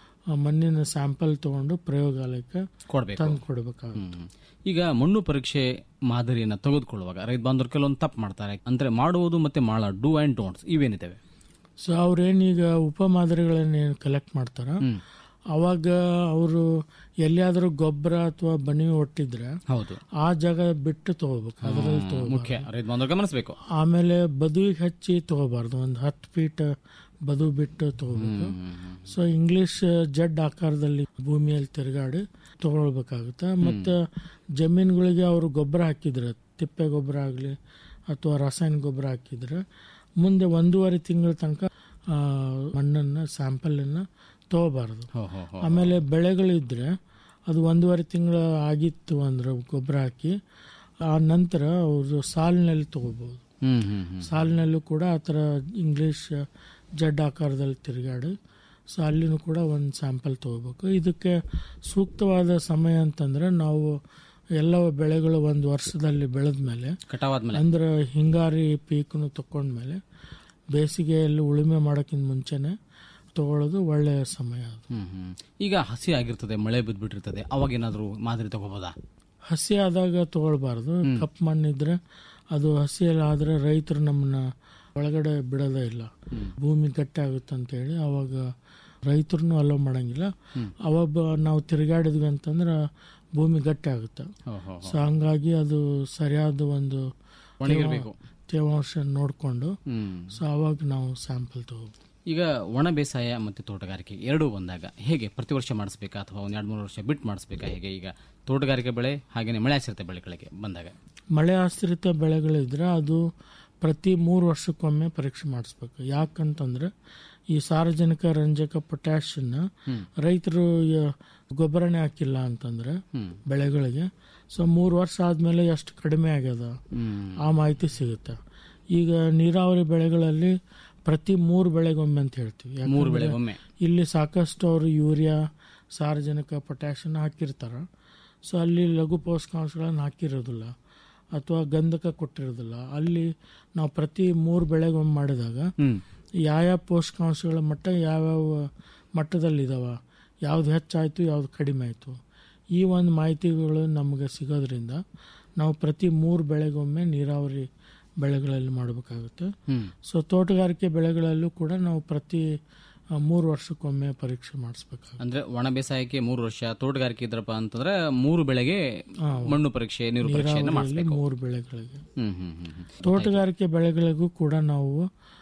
ಮಣ್ಣಿನ ಸ್ಯಾಂಪಲ್ ತಗೊಂಡು ಪ್ರಯೋಗಾಲಯಕ್ಕೆ ಕೊಡ್ಬೇಕು ತಂದು ಕೊಡಬೇಕಾಗುತ್ತೆ ಹ್ಮ್. ಈಗ ಮಣ್ಣು ಪರೀಕ್ಷೆ ಮಾದರಿಯನ್ನ ತೆಗೆದುಕೊಳ್ಳುವಾಗ ರೈತ ಬಾಂಧವರು ಕೆಲವೊಂದು ತಪ್ಪು ಮಾಡ್ತಾರೆ ಅಂದ್ರೆ ಮಾಡುವುದು ಮತ್ತೆ ಮಾಡ ಡೂ ಅಂಡ್ ಡೋಂಟ್ಸ್ ಇವೇನಿದ್ದಾವೆ ಸೊ ಅವ್ರೇನೀಗ ಉಪಮಾದರಿಗಳನ್ನ ಕಲೆಕ್ಟ್ ಮಾಡ್ತಾರ ಹ್ಮ್ ಅವಾಗ ಅವರು ಎಲ್ಲಿಯಾದ್ರೂ ಗೊಬ್ಬರ ಅಥವಾ ಬನಿ ಒಟ್ಟಿದ್ರೆ ಹೌದು ಆ ಜಾಗ ಬಿಟ್ಟು ತಗೋಬೇಕು ಅದರಲ್ಲಿ ತಗೋ ಮುಖ್ಯ ರೈತ ಬಾಂಧವರು ಗಮನಿಸಬೇಕು ಆಮೇಲೆ ಬದುವಿಗೆ ಹಚ್ಚಿ ತಗೋಬಾರ್ದು ಒಂದು ಹತ್ತು ಫೀಟ್ ಬದು ಬಿಟ್ಟು ತಗೋಬೇಕು ಸೊ ಇಂಗ್ಲಿಷ್ ಜಡ್ ಆಕಾರದಲ್ಲಿ ಭೂಮಿಯಲ್ಲಿ ತಿರುಗಾಡಿ ತಗೊಳ್ಬೇಕಾಗುತ್ತೆ ಮತ್ತು ಜಮೀನುಗಳಿಗೆ ಅವರು ಗೊಬ್ಬರ ಹಾಕಿದ್ರೆ ತಿಪ್ಪೆ ಗೊಬ್ಬರ ಆಗಲಿ ಅಥವಾ ರಾಸಾಯನಿಕ ಗೊಬ್ಬರ ಹಾಕಿದ್ರೆ ಮುಂದೆ ಒಂದೂವರೆ ತಿಂಗಳ ತನಕ ಆ, ಮಣ್ಣನ್ನು ಸ್ಯಾಂಪಲನ್ನು ತಗೋಬಾರ್ದು ಹೋ ಹೋ ಹೋ ಆಮೇಲೆ ಬೆಳೆಗಳಿದ್ರೆ ಅದು ಒಂದೂವರೆ ತಿಂಗಳ ಆಗಿತ್ತು ಅಂದ್ರೆ ಗೊಬ್ಬರ ಹಾಕಿ ಆ ನಂತರ ಅವರು ಸಾಲಿನಲ್ಲಿ ತಗೋಬಹುದು ಹ್ಮ್ ಹ್ಮ್ ಹ್ಮ್ ಸಾಲಿನಲ್ಲೂ ಕೂಡ ಆ ಥರ ಇಂಗ್ಲೀಷ್ ಜಡ್ ಆಕಾರದಲ್ಲಿ ತಿರುಗಾಡಿ ಸೊ ಅಲ್ಲಿನೂ ಕೂಡ ಒಂದು ಸ್ಯಾಂಪಲ್ ತಗೋಬೇಕು ಇದಕ್ಕೆ ಸೂಕ್ತವಾದ ಸಮಯ ಅಂತಂದ್ರೆ ನಾವು ಎಲ್ಲ ಬೆಳೆಗಳು ಒಂದು ವರ್ಷದಲ್ಲಿ ಬೆಳೆದ ಮೇಲೆ ಕಟಾವಾದ್ಮೇಲೆ ಅಂದ್ರೆ ಹಿಂಗಾರಿ ಪೀಕ್ನು ತಕೊಂಡ್ಮೇಲೆ ಬೇಸಿಗೆಯಲ್ಲಿ ಉಳುಮೆ ಮಾಡೋಕ್ಕಿಂತ ಮುಂಚೆನೆ ತಗೊಳ್ಳೋದು ಒಳ್ಳೆಯ ಸಮಯ ಅದು ಹ್ಮ್ ಹ್ಮ್ ಈಗ ಹಸಿ ಆಗಿರ್ತದೆ ಮಳೆ ಬಿದ್ದ್ಬಿಟ್ಟಿರ್ತದೆ ಅವಾಗ ಏನಾದ್ರು ಮಾದರಿ ತಗೋಬೋದಾ ಹಸಿ ಆದಾಗ ತಗೊಳ್ಬಾರ್ದು ಕಪ್ಪು ಮಣ್ಣಿದ್ರೆ ಅದು ಹಸಿಯಲ್ಲಿ ಆದ್ರೆ ರೈತರು ನಮ್ಮನ್ನ ಒಳಗಡೆ ಬಿಡೋದೇ ಇಲ್ಲ ಭೂಮಿ ಗಟ್ಟಿ ಆಗುತ್ತೆ ಅಂತ ಹೇಳಿ ಅವಾಗ ರೈತರನ್ನು ಅಲೋ ಮಾಡಂಗಿಲ್ಲ ಅವಾಗ ನಾವು ತಿರುಗಾಡಿದ್ವಿ ಅಂತಂದ್ರೆ ಭೂಮಿ ಗಟ್ಟಿ ಆಗುತ್ತೆ ಹೋ ಹೋ ಸೊ ಹಂಗಾಗಿ ಅದು ಸರಿಯಾದ ಒಂದು ಒಣಗಿರ್ಬೇಕು ತೇವಾಂಶ ನೋಡಿಕೊಂಡು ಹ್ಮ್ ಸೊ ಅವಾಗ ನಾವು ಸ್ಯಾಂಪಲ್ ತಗೋಬೇಕು ಈಗ ಒಣ ಬೇಸಾಯ ಮತ್ತು ತೋಟಗಾರಿಕೆ ಎರಡೂ ಬಂದಾಗ ಹೇಗೆ ಪ್ರತಿ ವರ್ಷ ಮಾಡಿಸ್ಬೇಕಾ ಅಥವಾ ಒಂದ್ ಎರಡು ಮೂರು ವರ್ಷ ಬಿಟ್ಟು ಮಾಡಿಸ್ಬೇಕಾ ಹೇಗೆ ಈಗ ತೋಟಗಾರಿಕೆ ಬೆಳೆ ಹಾಗೇನೆ ಮಳೆ ಆಶ್ರಿತ ಬೆಳೆಗಳಿಗೆ ಬಂದಾಗ ಮಳೆ ಆಶ್ರಿತ ಬೆಳೆಗಳಿದ್ರೆ ಅದು ಪ್ರತಿ ಮೂರು ವರ್ಷಕ್ಕೊಮ್ಮೆ ಪರೀಕ್ಷೆ ಮಾಡಿಸ್ಬೇಕು ಯಾಕಂತಂದ್ರೆ ಈ ಸಾರ್ವಜನಿಕ ರಂಜಕ ಪೊಟ್ಯಾಷನ್ನ ರೈತರು ಯ- ಗೊಬ್ಬರನೇ ಹಾಕಿಲ್ಲ ಅಂತಂದ್ರೆ ಹ್ಮ್. ಬೆಳೆಗಳಿಗೆ ಸೊ ಮೂರು ವರ್ಷ ಆದ್ಮೇಲೆ ಎಷ್ಟು ಕಡಿಮೆ ಆಗ್ಯದ ಹ್ಮ್ ಆ ಮಾಹಿತಿ ಸಿಗುತ್ತೆ ಈಗ ನೀರಾವರಿ ಬೆಳೆಗಳಲ್ಲಿ ಪ್ರತಿ ಮೂರು ಬೆಳೆಗೊಮ್ಮೆ ಅಂತ ಹೇಳ್ತೀವಿ ಮೂರು ಯಾಕಂದ್ರೆ ಬೆಳೆ ಒಮ್ಮೆ ಇಲ್ಲಿ ಸಾಕಷ್ಟು ಅವರು ಯೂರಿಯಾ ಸಾರಜನಕ ಪೊಟ್ಯಾಷನ್ನ ಹಾಕಿರ್ತಾರ ಸೊ ಅಲ್ಲಿ ಲಘು ಪೋಷಕಾಂಶಗಳನ್ನು ಹಾಕಿರೋದಿಲ್ಲ ಅಥವಾ ಗಂಧಕ ಕೊಟ್ಟಿರೋದಿಲ್ಲ ಅಲ್ಲಿ ನಾವು ಪ್ರತಿ ಮೂರು ಬೆಳೆಗೊಮ್ಮೆ ಮಾಡಿದಾಗ ಹ್ಮ್ ಯಾವ್ಯಾವ ಪೋಷಕಾಂಶಗಳ ಮಟ್ಟ ಯಾವ್ಯಾವ ಮಟ್ಟದಲ್ಲಿದಾವ ಯಾವ್ದು ಹೆಚ್ಚಾಯಿತು ಯಾವ್ದು ಕಡಿಮೆ ಆಯಿತು ಈ ಒಂದು ಮಾಹಿತಿಗಳು ನಮಗೆ ಸಿಗೋದ್ರಿಂದ ನಾವು ಪ್ರತಿ ಮೂರು ಬೆಳೆಗೊಮ್ಮೆ ನೀರಾವರಿ ಬೆಳೆಗಳಲ್ಲಿ ಮಾಡಬೇಕಾಗುತ್ತೆ ಹ್ಮ್ ಸೊ ತೋಟಗಾರಿಕೆ ಬೆಳೆಗಳಲ್ಲೂ ಕೂಡ ನಾವು ಪ್ರತಿ ಆ, ಮೂರು ವರ್ಷಕ್ಕೊಮ್ಮೆ ಪರೀಕ್ಷೆ ಮಾಡಿಸ್ಬೇಕಾಗುತ್ತೆ ಅಂದ್ರೆ ಒಣ ಬೇಸಾಯಕ್ಕೆ ಮೂರು ವರ್ಷ ತೋಟಗಾರಿಕೆ ಇದ್ರಪ್ಪ ಅಂತಂದ್ರೆ ಮೂರು ಬೆಳೆಗೆ ಮಣ್ಣು ಪರೀಕ್ಷೆ ನೀರು ಪರೀಕ್ಷೆಯನ್ನು ನೀರಾವರಿಯಲ್ಲಿ ಮಾಡಿಸ್ಬೇಕು ಮೂರು ಬೆಳೆಗಳಿಗೆ ಹ್ಮ್ ಹ್ಮ್ ಹ್ಮ್ ಹ್ಮ್. ತೋಟಗಾರಿಕೆ ಬೆಳೆಗಳಿಗೂ ಕೂಡ ನಾವು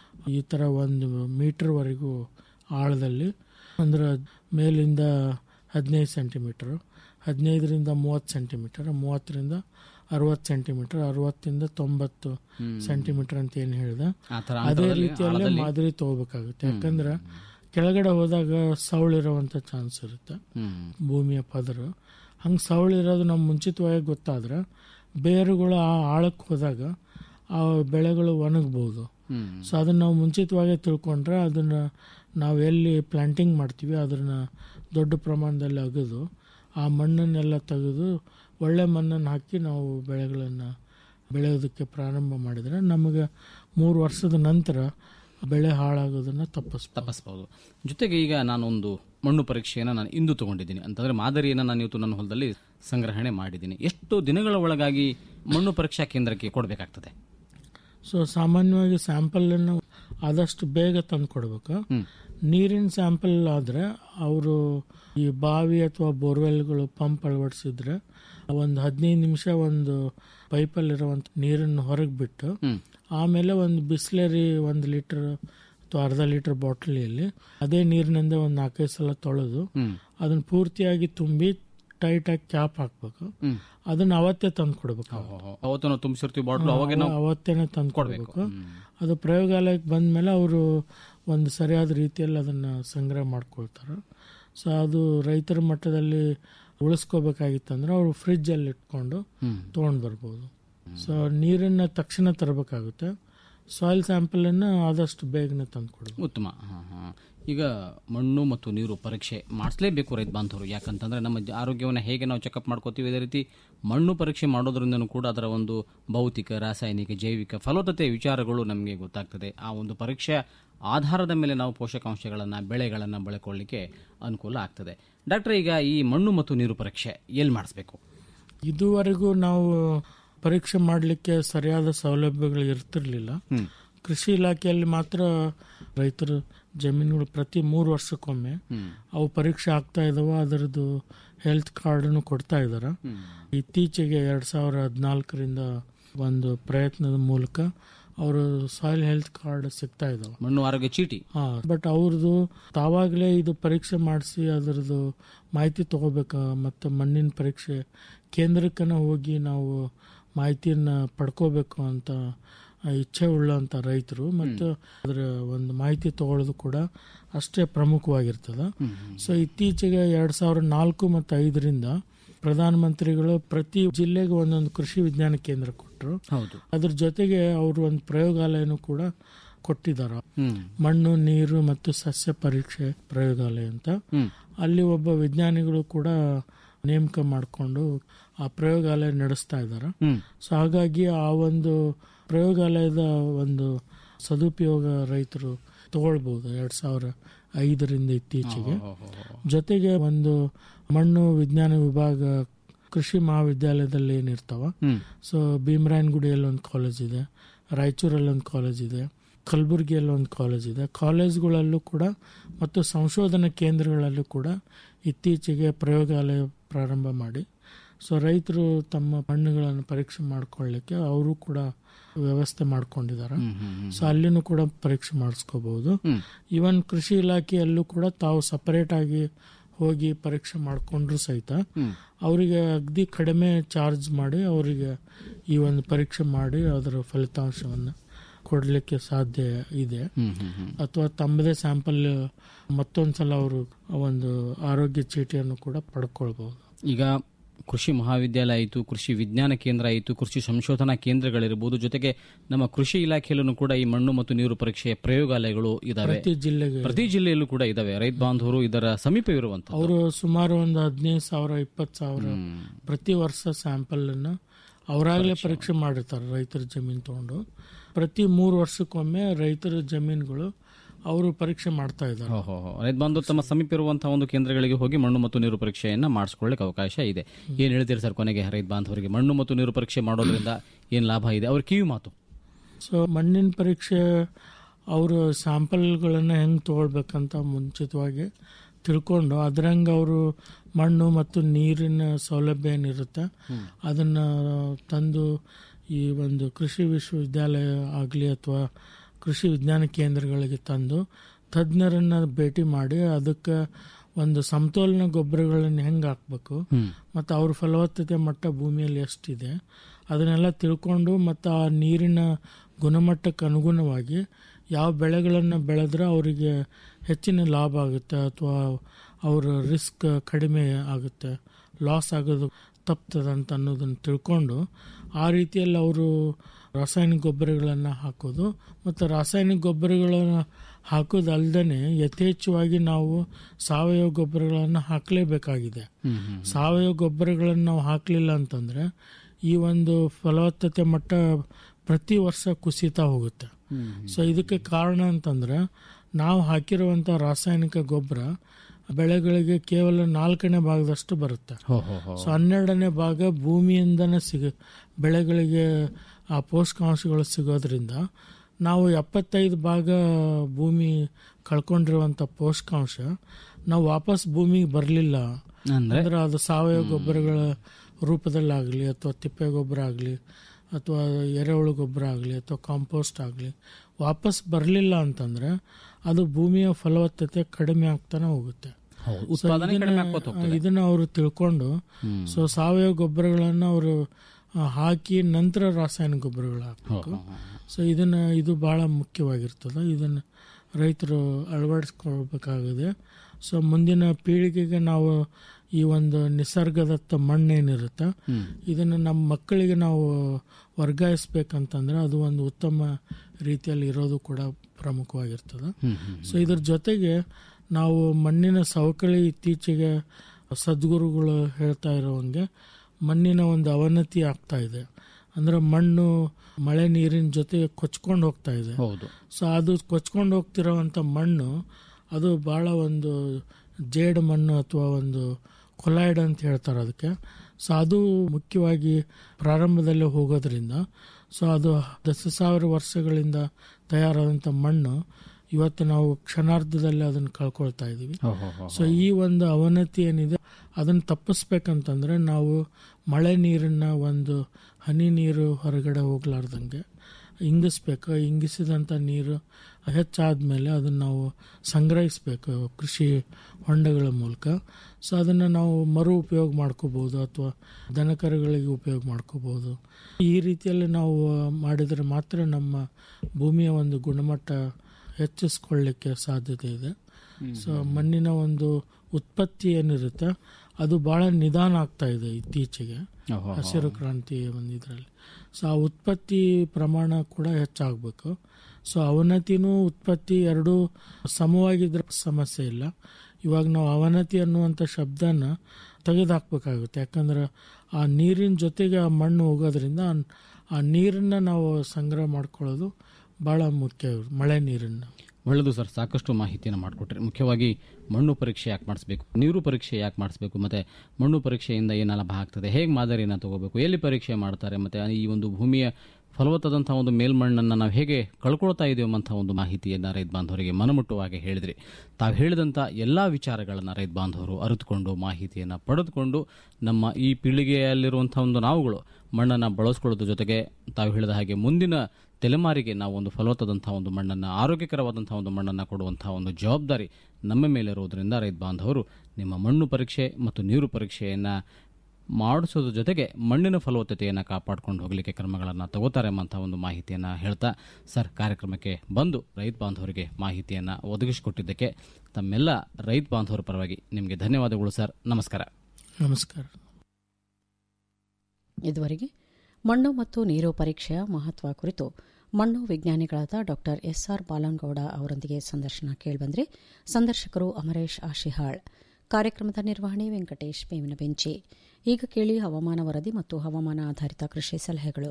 ಈ ಥರ ಒಂದು ಮೀಟರ್ವರೆಗೂ ಆಳದಲ್ಲಿ ಅಂದ್ರೆ ಮೇಲಿಂದ ಹದಿನೈದು ಸೆಂಟಿಮೀಟರ್ ಹದಿನೈದರಿಂದ ಮೂವತ್ತು ಸೆಂಟಿಮೀಟರ್ ಮೂವತ್ತರಿಂದ ಅರವತ್ತು ಸೆಂಟಿಮೀಟರ್ ಅರವತ್ತಿಂದ ತೊಂಬತ್ತು ಸೆಂಟಿಮೀಟರ್ ಅಂತ ಏನು ಹೇಳಿದೆ ಆ ತರ ಅದೇ ಅಂತರದಲ್ಲಿ ರೀತಿಯಲ್ಲೇ ಆಳದಲ್ಲಿ- ಮಾದರಿ ತಗೋಬೇಕಾಗುತ್ತೆ ಯಾಕಂದ್ರೆ ಕೆಳಗಡೆ ಹೋದಾಗ ಸವಳಿರುವಂಥ ಚಾನ್ಸ್ ಇರುತ್ತೆ ಹ್ಮ್ ಭೂಮಿಯ ಪದರು ಹಂಗೆ ಸವಳಿರೋದು ನಮ್ಮ ಮುಂಚಿತವಾಗಿ ಗೊತ್ತಾದ್ರೆ ಬೇರುಗಳು ಆ ಆಳಕ್ಕೆ ಹೋದಾಗ ಆ ಬೆಳೆಗಳು ಒಣಗ್ಬೋದು ಹ್ಮ್ ಸೊ ಅದನ್ನು ನಾವು ಮುಂಚಿತವಾಗಿ ತಿಳ್ಕೊಂಡ್ರೆ ಅದನ್ನು ನಾವು ಎಲ್ಲಿ ಪ್ಲಾಂಟಿಂಗ್ ಮಾಡ್ತೀವಿ ಅದನ್ನು ದೊಡ್ಡ ಪ್ರಮಾಣದಲ್ಲಿ ಅಗೆದು ಆ ಮಣ್ಣನ್ನೆಲ್ಲ ತೆಗೆದು ಒಳ್ಳೆ ಮಣ್ಣನ್ನು ಹಾಕಿ ನಾವು ಬೆಳೆಗಳನ್ನು ಬೆಳೆಯೋದಕ್ಕೆ ಪ್ರಾರಂಭ ಮಾಡಿದರೆ ನಮಗೆ ಮೂರು ವರ್ಷದ ನಂತರ ಬೆಳೆ ಹಾಳಾಗೋದನ್ನ ತಪ್ಪಿಸ್ಬೋದು ತಪ್ಪಿಸಬಹುದು ಜೊತೆಗೆ ಈಗ ನಾನೊಂದು ಮಣ್ಣು ಪರೀಕ್ಷೆಯನ್ನು ನಾನು ಇಂದು ತಗೊಂಡಿದ್ದೀನಿ ಅಂತಂದ್ರೆ ಮಾದರಿಯನ್ನು ನಾನು ಇವತ್ತು ನನ್ನ ಹೊಲದಲ್ಲಿ ಸಂಗ್ರಹಣೆ ಮಾಡಿದ್ದೀನಿ ಎಷ್ಟು ದಿನಗಳ ಒಳಗಾಗಿ ಮಣ್ಣು ಪರೀಕ್ಷಾ ಕೇಂದ್ರಕ್ಕೆ ಕೊಡಬೇಕಾಗ್ತದೆ ಸೊ ಸಾಮಾನ್ಯವಾಗಿ ಸ್ಯಾಂಪಲ್ ಅನ್ನು ಆದಷ್ಟು ಬೇಗ ತಂದು ಕೊಡ್ಬೇಕು ನೀರಿನ ಸ್ಯಾಂಪಲ್ ಆದ್ರೆ ಅವರು ಈ ಬಾವಿ ಅಥವಾ ಬೋರ್ವೆಲ್ಗಳು ಪಂಪ್ ಅಳವಡಿಸಿದ್ರೆ ಒಂದು ಹದಿನೈದು ನಿಮಿಷ ಒಂದು ಪೈಪಲ್ಲಿರುವಂತ ನೀರನ್ನು ಹೊರಗೆ ಬಿಟ್ಟು ಆಮೇಲೆ ಒಂದು ಬಿಸ್ಲರಿ ಒಂದು ಲೀಟರ್ ಅಥವಾ ಅರ್ಧ ಲೀಟರ್ ಬಾಟಲಿಯಲ್ಲಿ ಅದೇ ನೀರಿನಿಂದ ಒಂದು ನಾಲ್ಕೈದು ಸಲ ತೊಳೆದು ಅದನ್ನ ಪೂರ್ತಿಯಾಗಿ ತುಂಬಿ ಟೈಟ್ ಆಗಿ ಕ್ಯಾಪ್ ಹಾಕ್ಬೇಕು ಅದನ್ನ ಅವತ್ತೇ ತಂದು ಕೊಡ್ಬೇಕು ಅವತ್ತು ನಾವು ತುಂಬಿಸಿರ್ತೀವಿ ಬಾಟ್ಲು ಅವಾಗ ನಾವು ಅವತ್ತೇನೆ ತಂದು ಕೊಡಬೇಕು ಅದು ಪ್ರಯೋಗಾಲಯಕ್ಕೆ ಬಂದ್ಮೇಲೆ ಅವರು ಒಂದು ಸರಿಯಾದ ರೀತಿಯಲ್ಲಿ ಅದನ್ನ ಸಂಗ್ರಹ ಮಾಡ್ಕೊಳ್ತಾರೆ ಸೊ ಅದು ರೈತರ ಮಟ್ಟದಲ್ಲಿ ಉಳಿಸ್ಕೋಬೇಕಾಗಿತ್ತಂದ್ರೆ ಅವರು ಫ್ರಿಜ್ ಅಲ್ಲಿ ಇಟ್ಕೊಂಡು ತಗೊಂಡ್ ಬರ್ಬೋದು ಸೊ ನೀರನ್ನ ತಕ್ಷಣ ತರಬೇಕಾಗುತ್ತೆ ಸಾಯಿಲ್ ಸ್ಯಾಂಪಲ್ ಅನ್ನ ಆದಷ್ಟು ಬೇಗನೆ ತಂದು ಕೊಡಬೇಕು ಉತ್ತಮ ಹಾ, ಹಾ. ಈಗ ಮಣ್ಣು ಮತ್ತು ನೀರು ಪರೀಕ್ಷೆ ಮಾಡಿಸಲೇಬೇಕು ರೈತ ಬಾಂಧವರು ಯಾಕಂತಂದ್ರೆ ನಮ್ಮ ಜ- ಆರೋಗ್ಯವನ್ನು ಹೇಗೆ ನಾವು ಚೆಕಪ್ ಮಾಡ್ಕೋತೀವಿ ಅದೇ ರೀತಿ ಮಣ್ಣು ಪರೀಕ್ಷೆ ಮಾಡೋದ್ರಿಂದನೂ ಕೂಡ ಅದರ ಒಂದು ಭೌತಿಕ ರಾಸಾಯನಿಕ ಜೈವಿಕ ಫಲವತ್ತತೆ ವಿಚಾರಗಳು ನಮಗೆ ಗೊತ್ತಾಗ್ತದೆ ಆ ಒಂದು ಪರೀಕ್ಷೆಯ ಆಧಾರದ ಮೇಲೆ ನಾವು ಪೋಷಕಾಂಶಗಳನ್ನು ಬೆಳೆಗಳನ್ನು ಬೆಳ್ಕೊಳ್ಳಿಕ್ಕೆ ಅನುಕೂಲ ಆಗ್ತದೆ ಡಾಕ್ಟರ್ ಈಗ ಈ ಮಣ್ಣು ಮತ್ತು ನೀರು ಪರೀಕ್ಷೆ ಎಲ್ಲಿ ಮಾಡಿಸ್ಬೇಕು ಇದುವರೆಗೂ ನಾವು ಪರೀಕ್ಷೆ ಮಾಡಲಿಕ್ಕೆ ಸರಿಯಾದ ಸೌಲಭ್ಯಗಳು ಇರ್ತಿರ್ಲಿಲ್ಲ ಕೃಷಿ ಇಲಾಖೆಯಲ್ಲಿ ಮಾತ್ರ ರೈತರ ಜಮೀನುಗಳು ಪ್ರತಿ ಮೂರು ವರ್ಷಕ್ಕೊಮ್ಮೆ ಅವು ಪರೀಕ್ಷೆ ಆಗ್ತಾ ಇದಾವ ಅದರದ್ದು ಹೆಲ್ತ್ ಕಾರ್ಡನ್ನು ಕೊಡ್ತಾ ಇದಾರೆ ಇತ್ತೀಚೆಗೆ ಎರಡ್ ಸಾವಿರ ಹದಿನಾಲ್ಕರಿಂದ ಒಂದು ಪ್ರಯತ್ನದ ಮೂಲಕ ಅವರು ಸಾಯಿಲ್ ಹೆಲ್ತ್ ಕಾರ್ಡ್ ಸಿಗ್ತಾ ಇದಾವೆ ಮಣ್ಣು ಆರೋಗ್ಯ ಚೀಟಿ ಹಾ ಬಟ್ ಅವ್ರದ್ದು ತಾವಾಗಲೇ ಇದು ಪರೀಕ್ಷೆ ಮಾಡಿಸಿ ಅದರದ್ದು ಮಾಹಿತಿ ತಗೋಬೇಕು ಮತ್ತು ಮಣ್ಣಿನ ಪರೀಕ್ಷೆ ಕೇಂದ್ರಕ್ಕನ ಹೋಗಿ ನಾವು ಮಾಹಿತಿಯನ್ನ ಪಡ್ಕೋಬೇಕು ಅಂತ ಇಚ್ಛೆ ಉಳ್ಳಂತ ರೈತರು ಮತ್ತು ಅದರ ಒಂದು ಮಾಹಿತಿ ತಗೊಳ್ಳೋದು ಕೂಡ ಅಷ್ಟೇ ಪ್ರಮುಖವಾಗಿರ್ತದೆ ಸೊ ಇತ್ತೀಚೆಗೆ ಎರಡ್ ಸಾವಿರದ ನಾಲ್ಕು ಮತ್ತು ಐದರಿಂದ ಪ್ರಧಾನಮಂತ್ರಿಗಳು ಪ್ರತಿ ಜಿಲ್ಲೆಗೆ ಒಂದೊಂದು ಕೃಷಿ ವಿಜ್ಞಾನ ಕೇಂದ್ರ ಕೊಟ್ಟರು ಹೌದು ಅದ್ರ ಜೊತೆಗೆ ಅವರು ಒಂದು ಪ್ರಯೋಗಾಲಯನೂ ಕೂಡ ಕೊಟ್ಟಿದ್ದಾರೆ ಮಣ್ಣು ನೀರು ಮತ್ತು ಸಸ್ಯ ಪರೀಕ್ಷೆ ಪ್ರಯೋಗಾಲಯ ಅಂತ ಅಲ್ಲಿ ಒಬ್ಬ ವಿಜ್ಞಾನಿಗಳು ಕೂಡ ನೇಮಕ ಮಾಡಿಕೊಂಡು ಆ ಪ್ರಯೋಗಾಲಯ ನಡೆಸ್ತಾ ಇದ್ದಾರೆ ಸೊ ಹಾಗಾಗಿ ಆ ಒಂದು ಪ್ರಯೋಗಾಲಯದ ಒಂದು ಸದುಪಯೋಗ ರೈತರು ತಗೊಳ್ಬಹುದು ಎರಡ್ ಸಾವಿರ ಐದರಿಂದ ಇತ್ತೀಚೆಗೆ ಜೊತೆಗೆ ಒಂದು ಮಣ್ಣು ವಿಜ್ಞಾನ ವಿಭಾಗ ಕೃಷಿ ಮಹಾವಿದ್ಯಾಲಯದಲ್ಲಿ ಏನಿರ್ತಾವ ಸೊ ಭೀಮರಾಯನಗುಡಿಯಲ್ಲಿ ಒಂದು ಕಾಲೇಜ್ ಇದೆ ರಾಯಚೂರಲ್ಲಿ ಒಂದು ಕಾಲೇಜ್ ಇದೆ ಕಲಬುರಗಿಯಲ್ಲಿ ಒಂದು ಕಾಲೇಜ್ ಇದೆ ಕಾಲೇಜ್ಗಳಲ್ಲೂ ಕೂಡ ಮತ್ತು ಸಂಶೋಧನಾ ಕೇಂದ್ರಗಳಲ್ಲೂ ಕೂಡ ಇತ್ತೀಚೆಗೆ ಪ್ರಯೋಗಾಲಯ ಪ್ರಾರಂಭ ಮಾಡಿ ಸೊ ರೈತರು ತಮ್ಮ ಮಣ್ಣುಗಳನ್ನು ಪರೀಕ್ಷೆ ಮಾಡ್ಕೊಳ್ಳಿಕ್ಕೆ ಅವರು ಕೂಡ ವ್ಯವಸ್ಥೆ ಮಾಡ್ಕೊಂಡಿದ್ದಾರೆ ಸೊ ಅಲ್ಲಿನೂ ಕೂಡ ಪರೀಕ್ಷೆ ಮಾಡಿಸ್ಕೋಬಹುದು ಇವನ್ ಕೃಷಿ ಇಲಾಖೆಯಲ್ಲೂ ಕೂಡ ತಾವು ಸಪರೇಟ್ ಆಗಿ ಹೋಗಿ ಪರೀಕ್ಷೆ ಮಾಡ್ಕೊಂಡ್ರು ಸಹಿತ ಅವರಿಗೆ ಅಗ್ದಿ ಕಡಿಮೆ ಚಾರ್ಜ್ ಮಾಡಿ ಅವರಿಗೆ ಈ ಒಂದು ಪರೀಕ್ಷೆ ಮಾಡಿ ಅದರ ಫಲಿತಾಂಶವನ್ನು ಕೊಡಲಿಕ್ಕೆ ಸಾಧ್ಯ ಇದೆ ಅಥವಾ ತಮ್ಮದೇ ಸ್ಯಾಂಪಲ್ ಮತ್ತೊಂದ್ಸಲ ಅವರು ಒಂದು ಆರೋಗ್ಯ ಚೀಟಿಯನ್ನು ಕೂಡ ಪಡ್ಕೊಳ್ಬಹುದು ಈಗ ಕೃಷಿ ಮಹಾವಿದ್ಯಾಲಯ ಆಯಿತು ಕೃಷಿ ವಿಜ್ಞಾನ ಕೇಂದ್ರ ಆಯಿತು ಕೃಷಿ ಸಂಶೋಧನಾ ಕೇಂದ್ರಗಳಿರ್ಬೋದು ಜೊತೆಗೆ ನಮ್ಮ ಕೃಷಿ ಇಲಾಖೆಯಲ್ಲೂ ಕೂಡ ಈ ಮಣ್ಣು ಮತ್ತು ನೀರು ಪರೀಕ್ಷೆಯ ಪ್ರಯೋಗಾಲಯಗಳು ಇದಾವೆ ಪ್ರತಿ ಜಿಲ್ಲೆಗೆ ಪ್ರತಿ ಜಿಲ್ಲೆಯಲ್ಲೂ ಕೂಡ ಇದಾವೆ ರೈತ ಬಾಂಧವರು ಇದರ ಸಮೀಪವಿರುವಂತ ಅವರು ಸುಮಾರು ಒಂದು ಹದಿನೈದು ಸಾವಿರ ಇಪ್ಪತ್ತು ಸಾವಿರ ಪ್ರತಿ ವರ್ಷ ಸ್ಯಾಂಪಲ್ ಅನ್ನ ಅವರಾಗಲೇ ಪರೀಕ್ಷೆ ಮಾಡಿರ್ತಾರೆ ರೈತರ ಜಮೀನು ತಗೊಂಡು ಪ್ರತಿ ಮೂರು ವರ್ಷಕ್ಕೊಮ್ಮೆ ರೈತರ ಜಮೀನುಗಳು ಅವರು ಪರೀಕ್ಷೆ ಮಾಡ್ತಾ ಇದ್ದಾರೆ ರೈತ ಬಾಂಧವರು ತಮ್ಮ ಸಮೀಪ ಇರುವಂತಹ ಒಂದು ಕೇಂದ್ರಗಳಿಗೆ ಹೋಗಿ ಮಣ್ಣು ಮತ್ತು ನೀರು ಪರೀಕ್ಷೆಯನ್ನ ಮಾಡಿಸ್ಕೊಳ್ಳಿಕ್ಕೆ ಅವಕಾಶ ಇದೆ ಏನ್ ಹೇಳ್ತೀರಿ ಸರ್ ಕೊನೆಗೆ ರೈತ ಬಾಂಧವರಿಗೆ ಮಣ್ಣು ಮತ್ತು ನೀರು ಪರೀಕ್ಷೆ ಮಾಡೋದ್ರಿಂದ ಏನ್ ಲಾಭ ಇದೆ ಅವ್ರ ಕಿವಿ ಮಾತು ಸೊ ಮಣ್ಣಿನ ಪರೀಕ್ಷೆ ಅವರು ಸ್ಯಾಂಪಲ್ಗಳನ್ನು ಹೆಂಗೆ ತಗೊಳ್ಬೇಕಂತ ಮುಂಚಿತವಾಗಿ ತಿಳ್ಕೊಂಡು ಅದರಂಗೆ ಅವರು ಮಣ್ಣು ಮತ್ತು ನೀರಿನ ಸೌಲಭ್ಯ ಏನಿರುತ್ತೆ ಅದನ್ನು ತಂದು ಈ ಒಂದು ಕೃಷಿ ವಿಶ್ವವಿದ್ಯಾಲಯ ಆಗಲಿ ಅಥವಾ ಕೃಷಿ ವಿಜ್ಞಾನ ಕೇಂದ್ರಗಳಿಗೆ ತಂದು ತಜ್ಞರನ್ನ ಭೇಟಿ ಮಾಡಿ ಅದಕ್ಕೆ ಒಂದು ಸಮತೋಲನ ಗೊಬ್ಬರಗಳನ್ನು ಹೆಂಗೆ ಹಾಕ್ಬೇಕು ಮತ್ತು ಅವ್ರ ಫಲವತ್ತತೆ ಮಟ್ಟ ಭೂಮಿಯಲ್ಲಿ ಎಷ್ಟಿದೆ ಅದನ್ನೆಲ್ಲ ತಿಳ್ಕೊಂಡು ಮತ್ತು ಆ ನೀರಿನ ಗುಣಮಟ್ಟಕ್ಕೆ ಅನುಗುಣವಾಗಿ ಯಾವ ಬೆಳೆಗಳನ್ನು ಬೆಳೆದ್ರೆ ಅವರಿಗೆ ಹೆಚ್ಚಿನ ಲಾಭ ಆಗುತ್ತೆ ಅಥವಾ ಅವರ ರಿಸ್ಕ್ ಕಡಿಮೆ ಆಗುತ್ತೆ ಲಾಸ್ ಆಗೋದು ತಪ್ತದೆ ಅಂತ ಅನ್ನೋದನ್ನು ತಿಳ್ಕೊಂಡು ಆ ರೀತಿಯಲ್ಲಿ ಅವರು ರಾಸಾಯನಿಕ ಗೊಬ್ಬರಗಳನ್ನು ಹಾಕೋದು ಮತ್ತು ರಾಸಾಯನಿಕ ಗೊಬ್ಬರಗಳನ್ನು ಹಾಕೋದಲ್ದೇ ಯಥೇಚ್ಛವಾಗಿ ನಾವು ಸಾವಯವ ಗೊಬ್ಬರಗಳನ್ನು ಹಾಕಲೇಬೇಕಾಗಿದೆ ಸಾವಯವ ಗೊಬ್ಬರಗಳನ್ನು ನಾವು ಹಾಕಲಿಲ್ಲ ಅಂತಂದ್ರೆ ಈ ಒಂದು ಫಲವತ್ತತೆ ಮಟ್ಟ ಪ್ರತಿ ವರ್ಷ ಕುಸಿತಾ ಹೋಗುತ್ತೆ ಸೊ ಇದಕ್ಕೆ ಕಾರಣ ಅಂತಂದ್ರೆ ನಾವು ಹಾಕಿರುವಂತ ರಾಸಾಯನಿಕ ಗೊಬ್ಬರ ಬೆಳೆಗಳಿಗೆ ಕೇವಲ ನಾಲ್ಕನೇ ಭಾಗದಷ್ಟು ಬರುತ್ತೆ ಸೊ ಹನ್ನೆರಡನೇ ಭಾಗ ಭೂಮಿಯಿಂದನೇ ಸಿಗ ಬೆಳೆಗಳಿಗೆ ಆ ಪೋಷಕಾಂಶಗಳು ಸಿಗೋದ್ರಿಂದ ನಾವು ಎಪ್ಪತ್ತೈದು ಭಾಗ ಭೂಮಿ ಕಳ್ಕೊಂಡಿರುವಂತ ಪೋಷಕಾಂಶ ನಾವು ವಾಪಸ್ ಭೂಮಿಗೆ ಬರಲಿಲ್ಲ ಅಂದ್ರೆ ಅಂದ್ರೆ ಅದು ಸಾವಯವ ಗೊಬ್ಬರಗಳ ರೂಪದಲ್ಲಾಗಲಿ ಅಥವಾ ತಿಪ್ಪೆ ಗೊಬ್ಬರ ಆಗಲಿ ಅಥವಾ ಎರೆಹುಳು ಗೊಬ್ಬರ ಆಗಲಿ ಅಥವಾ ಕಾಂಪೋಸ್ಟ್ ಆಗಲಿ ವಾಪಸ್ ಬರಲಿಲ್ಲ ಅಂತಂದ್ರೆ ಅದು ಭೂಮಿಯ ಫಲವತ್ತತೆ ಕಡಿಮೆ ಆಗ್ತಾನೆ ಹೋಗುತ್ತೆ ಹೌದು So ಉತ್ಪಾದನೆ ಇದನ್ನ- ಕಡಿಮೆ ಆಗ್ಕೋತ ಹೋಗ್ತದೆ ಇದನ್ನ ಅವರು ತಿಳ್ಕೊಂಡು ಸೊ ಸಾವಯವ ಗೊಬ್ಬರಗಳನ್ನ ಅವರು ಹಾಕಿ ನಂತರ ರಾಸಾಯನಿಕ ಗೊಬ್ಬರಗಳು ಹಾಕಬೇಕು ಸೊ ಇದನ್ನ ಇದು ಬಹಳ ಮುಖ್ಯವಾಗಿರ್ತದೆ ಇದನ್ನ ರೈತರು ಅಳವಡಿಸ್ಕೊಳ್ಬೇಕಾಗಿದೆ ಸೊ ಮುಂದಿನ ಪೀಳಿಗೆಗೆ ನಾವು ಈ ಒಂದು ನಿಸರ್ಗದತ್ತ ಮಣ್ಣೇನಿರುತ್ತೆ ಇದನ್ನು ನಮ್ಮ ಮಕ್ಕಳಿಗೆ ನಾವು ವರ್ಗಾಯಿಸ್ಬೇಕಂತಂದ್ರೆ ಅದು ಒಂದು ಉತ್ತಮ ರೀತಿಯಲ್ಲಿ ಇರೋದು ಕೂಡ ಪ್ರಮುಖವಾಗಿರ್ತದೆ ಸೊ ಇದ್ರ ಜೊತೆಗೆ ನಾವು ಮಣ್ಣಿನ ಸವಕಳಿ ಇತ್ತೀಚೆಗೆ ಸದ್ಗುರುಗಳು ಹೇಳ್ತಾ ಇರೋವಂಗೆ ಮಣ್ಣಿನ ಒಂದು ಅವನತಿ ಆಗ್ತಾ ಇದೆ ಅಂದ್ರೆ ಮಣ್ಣು ಮಳೆ ನೀರಿನ ಜೊತೆ ಕೊಚ್ಕೊಂಡು ಹೋಗ್ತಾ ಇದೆ ಹೌದು ಸೊ ಅದು ಕೊಚ್ಕೊಂಡು ಹೋಗ್ತಿರೋವಂಥ ಮಣ್ಣು ಅದು ಬಹಳ ಒಂದು ಜೇಡ್ ಮಣ್ಣು ಅಥವಾ ಒಂದು ಕೊಲೈಡ್ ಅಂತ ಹೇಳ್ತಾರೆ ಅದಕ್ಕೆ ಸೊ ಅದು ಮುಖ್ಯವಾಗಿ ಪ್ರಾರಂಭದಲ್ಲೇ ಹೋಗೋದ್ರಿಂದ ಸೊ ಅದು ದಶ ಸಾವಿರ ವರ್ಷಗಳಿಂದ ತಯಾರಾದಂಥ ಮಣ್ಣು ಇವತ್ತು ನಾವು ಕ್ಷಣಾರ್ಧದಲ್ಲಿ ಅದನ್ನು ಕಳ್ಕೊಳ್ತಾ ಇದ್ದೀವಿ ಹೋ, ಹೋ, ಹೋ. ಸೊ ಈ ಒಂದು ಅವನತಿ ಏನಿದೆ ಅದನ್ನು ತಪ್ಪಿಸ್ಬೇಕಂತಂದ್ರೆ ನಾವು ಮಳೆ ನೀರನ್ನ ಒಂದು ಹನಿ ನೀರು ಹೊರಗಡೆ ಹೋಗ್ಲಾರ್ದಂಗೆ ಇಂಗಿಸ್ಬೇಕು ಇಂಗಿಸಿದಂಥ ನೀರು ಹೆಚ್ಚಾದ್ಮೇಲೆ ಅದನ್ನು ನಾವು ಸಂಗ್ರಹಿಸಬೇಕು ಕೃಷಿ ಹೊಂಡಗಳ ಮೂಲಕ ಸೊ ಅದನ್ನು ನಾವು ಮರು ಉಪಯೋಗ ಮಾಡ್ಕೋಬಹುದು ಅಥವಾ ದನಕರುಗಳಿಗೆ ಉಪಯೋಗ ಮಾಡ್ಕೋಬಹುದು ಈ ರೀತಿಯಲ್ಲಿ ನಾವು ಮಾಡಿದರೆ ಮಾತ್ರ ನಮ್ಮ ಭೂಮಿಯ ಒಂದು ಗುಣಮಟ್ಟ ಹೆಚ್ಚಿಸ್ಕೊಳ್ಳಿಕ್ಕೆ ಸಾಧ್ಯತೆ ಇದೆ ಸೊ ಮಣ್ಣಿನ ಒಂದು ಉತ್ಪತ್ತಿ ಏನಿರುತ್ತೆ ಅದು ಬಹಳ ನಿಧಾನ ಆಗ್ತಾ ಇದೆ ಇತ್ತೀಚೆಗೆ ಓಹೋ. ಹಸಿರು ಕ್ರಾಂತಿ ಒಂದು ಇದರಲ್ಲಿ ಸೊ ಆ ಉತ್ಪತ್ತಿ ಪ್ರಮಾಣ ಕೂಡ ಹೆಚ್ಚಾಗಬೇಕು ಸೊ ಅವನತಿನೂ ಉತ್ಪತ್ತಿ ಎರಡೂ ಸಮವಾಗಿದ್ರೆ ಸಮಸ್ಯೆ ಇಲ್ಲ ಇವಾಗ ನಾವು ಅವನತಿ ಅನ್ನುವಂಥ ಶಬ್ದನ ತೆಗೆದುಹಾಕ್ಬೇಕಾಗುತ್ತೆ ಯಾಕಂದ್ರೆ ಆ ನೀರಿನ ಜೊತೆಗೆ ಆ ಮಣ್ಣು ಹೋಗೋದ್ರಿಂದ ಆ- ಆ ನೀರನ್ನ ನಾವು ಸಂಗ್ರಹ ಮಾಡ್ಕೊಳ್ಳೋದು ಬಹಳ ಮುಖ್ಯ ಮಳೆ ನೀರನ್ನ ಒಳ್ಳೆಯದು ಸರ್ ಸಾಕಷ್ಟು ಮಾಹಿತಿಯನ್ನು ಮಾಡಿಕೊಟ್ರಿ ಮುಖ್ಯವಾಗಿ ಮಣ್ಣು ಪರೀಕ್ಷೆ ಯಾಕೆ ಮಾಡಿಸ್ಬೇಕು ನೀರು ಪರೀಕ್ಷೆ ಯಾಕೆ ಮಾಡಿಸ್ಬೇಕು ಮತ್ತೆ ಮಣ್ಣು ಪರೀಕ್ಷೆಯಿಂದ ಏನು ಲಾಭ ಆಗ್ತದೆ ಹೇಗೆ ಮಾದರಿನ ತಗೋಬೇಕು ಎಲ್ಲಿ ಪರೀಕ್ಷೆ ಮಾಡ್ತಾರೆ ಮತ್ತೆ ಈ ಒಂದು ಭೂಮಿಯ ಫಲವತ್ತಾದಂತಹ ಒಂದು ಮೇಲ್ಮಣ್ಣನ್ನು ನಾವು ಹೇಗೆ ಕಳ್ಕೊಳ್ತಾ ಇದ್ದೇವೆ ಅಂತ ಒಂದು ಮಾಹಿತಿಯನ್ನು ರೈತ ಬಾಂಧವರಿಗೆ ಮನಮುಟ್ಟುವಾಗಿ ಹೇಳಿದ್ರಿ ತಾವು ಹೇಳಿದಂಥ ಎಲ್ಲ ವಿಚಾರಗಳನ್ನು ರೈತ ಬಾಂಧವರು ಅರಿತುಕೊಂಡು ಮಾಹಿತಿಯನ್ನು ಪಡೆದುಕೊಂಡು ನಮ್ಮ ಈ ಪೀಳಿಗೆಯಲ್ಲಿರುವಂಥ ಒಂದು ನಾವುಗಳು ಮಣ್ಣನ್ನು ಬಳಸ್ಕೊಳ್ಳೋದ್ರ ಜೊತೆಗೆ ತಾವು ಹೇಳಿದ ಹಾಗೆ ಮುಂದಿನ ತಲೆಮಾರಿಗೆ ನಾವು ಒಂದು ಫಲವತ್ತಾದಂಥ ಒಂದು ಮಣ್ಣನ್ನು ಆರೋಗ್ಯಕರವಾದಂಥ ಒಂದು ಮಣ್ಣನ್ನು ಕೊಡುವಂಥ ಒಂದು ಜವಾಬ್ದಾರಿ ನಮ್ಮ ಮೇಲೆ ಇರೋದ್ರಿಂದ ರೈತ ಬಾಂಧವರು ನಿಮ್ಮ ಮಣ್ಣು ಪರೀಕ್ಷೆ ಮತ್ತು ನೀರು ಪರೀಕ್ಷೆಯನ್ನು ಮಾಡಿಸೋದ್ರ ಜೊತೆಗೆ ಮಣ್ಣಿನ ಫಲವತ್ತತೆಯನ್ನು ಕಾಪಾಡಿಕೊಂಡು ಹೋಗಲಿಕ್ಕೆ ಕ್ರಮಗಳನ್ನು ತಗೋತಾರೆ ಎಂಬಂಥ ಒಂದು ಮಾಹಿತಿಯನ್ನು ಹೇಳ್ತಾ ಸರ್ ಕಾರ್ಯಕ್ರಮಕ್ಕೆ ಬಂದು ರೈತ ಬಾಂಧವರಿಗೆ ಮಾಹಿತಿಯನ್ನು ಒದಗಿಸಿಕೊಟ್ಟಿದ್ದಕ್ಕೆ ತಮ್ಮೆಲ್ಲ ರೈತ ಬಾಂಧವರ ಪರವಾಗಿ ನಿಮಗೆ ಧನ್ಯವಾದಗಳು ಸರ್ ನಮಸ್ಕಾರ ನಮಸ್ಕಾರ ಇದುವರೆಗೆ ಮಣ್ಣು ಮತ್ತು ನೀರು ಪರೀಕ್ಷೆಯ ಮಹತ್ವ ಕುರಿತು ಮಣ್ಣು ವಿಜ್ಞಾನಿಗಳಾದ ಡಾಕ್ಟರ್ ಎಸ್ಆರ್ ಬಾಲನಗೌಡ ಅವರೊಂದಿಗೆ ಸಂದರ್ಶನ ಕೇಳಿಬಂದ್ರೆ ಸಂದರ್ಶಕರು ಅಮರೇಶ್ ಆಶಿಹಾಳ್ ಕಾರ್ಯಕ್ರಮದ ನಿರ್ವಹಣೆ ವೆಂಕಟೇಶ್ ಬೇವಿನ ಬೆಂಚಿ ಈಗ ಕೇಳಿ ಹವಾಮಾನ ವರದಿ ಮತ್ತು ಹವಾಮಾನ ಆಧಾರಿತ ಕೃಷಿ ಸಲಹೆಗಳು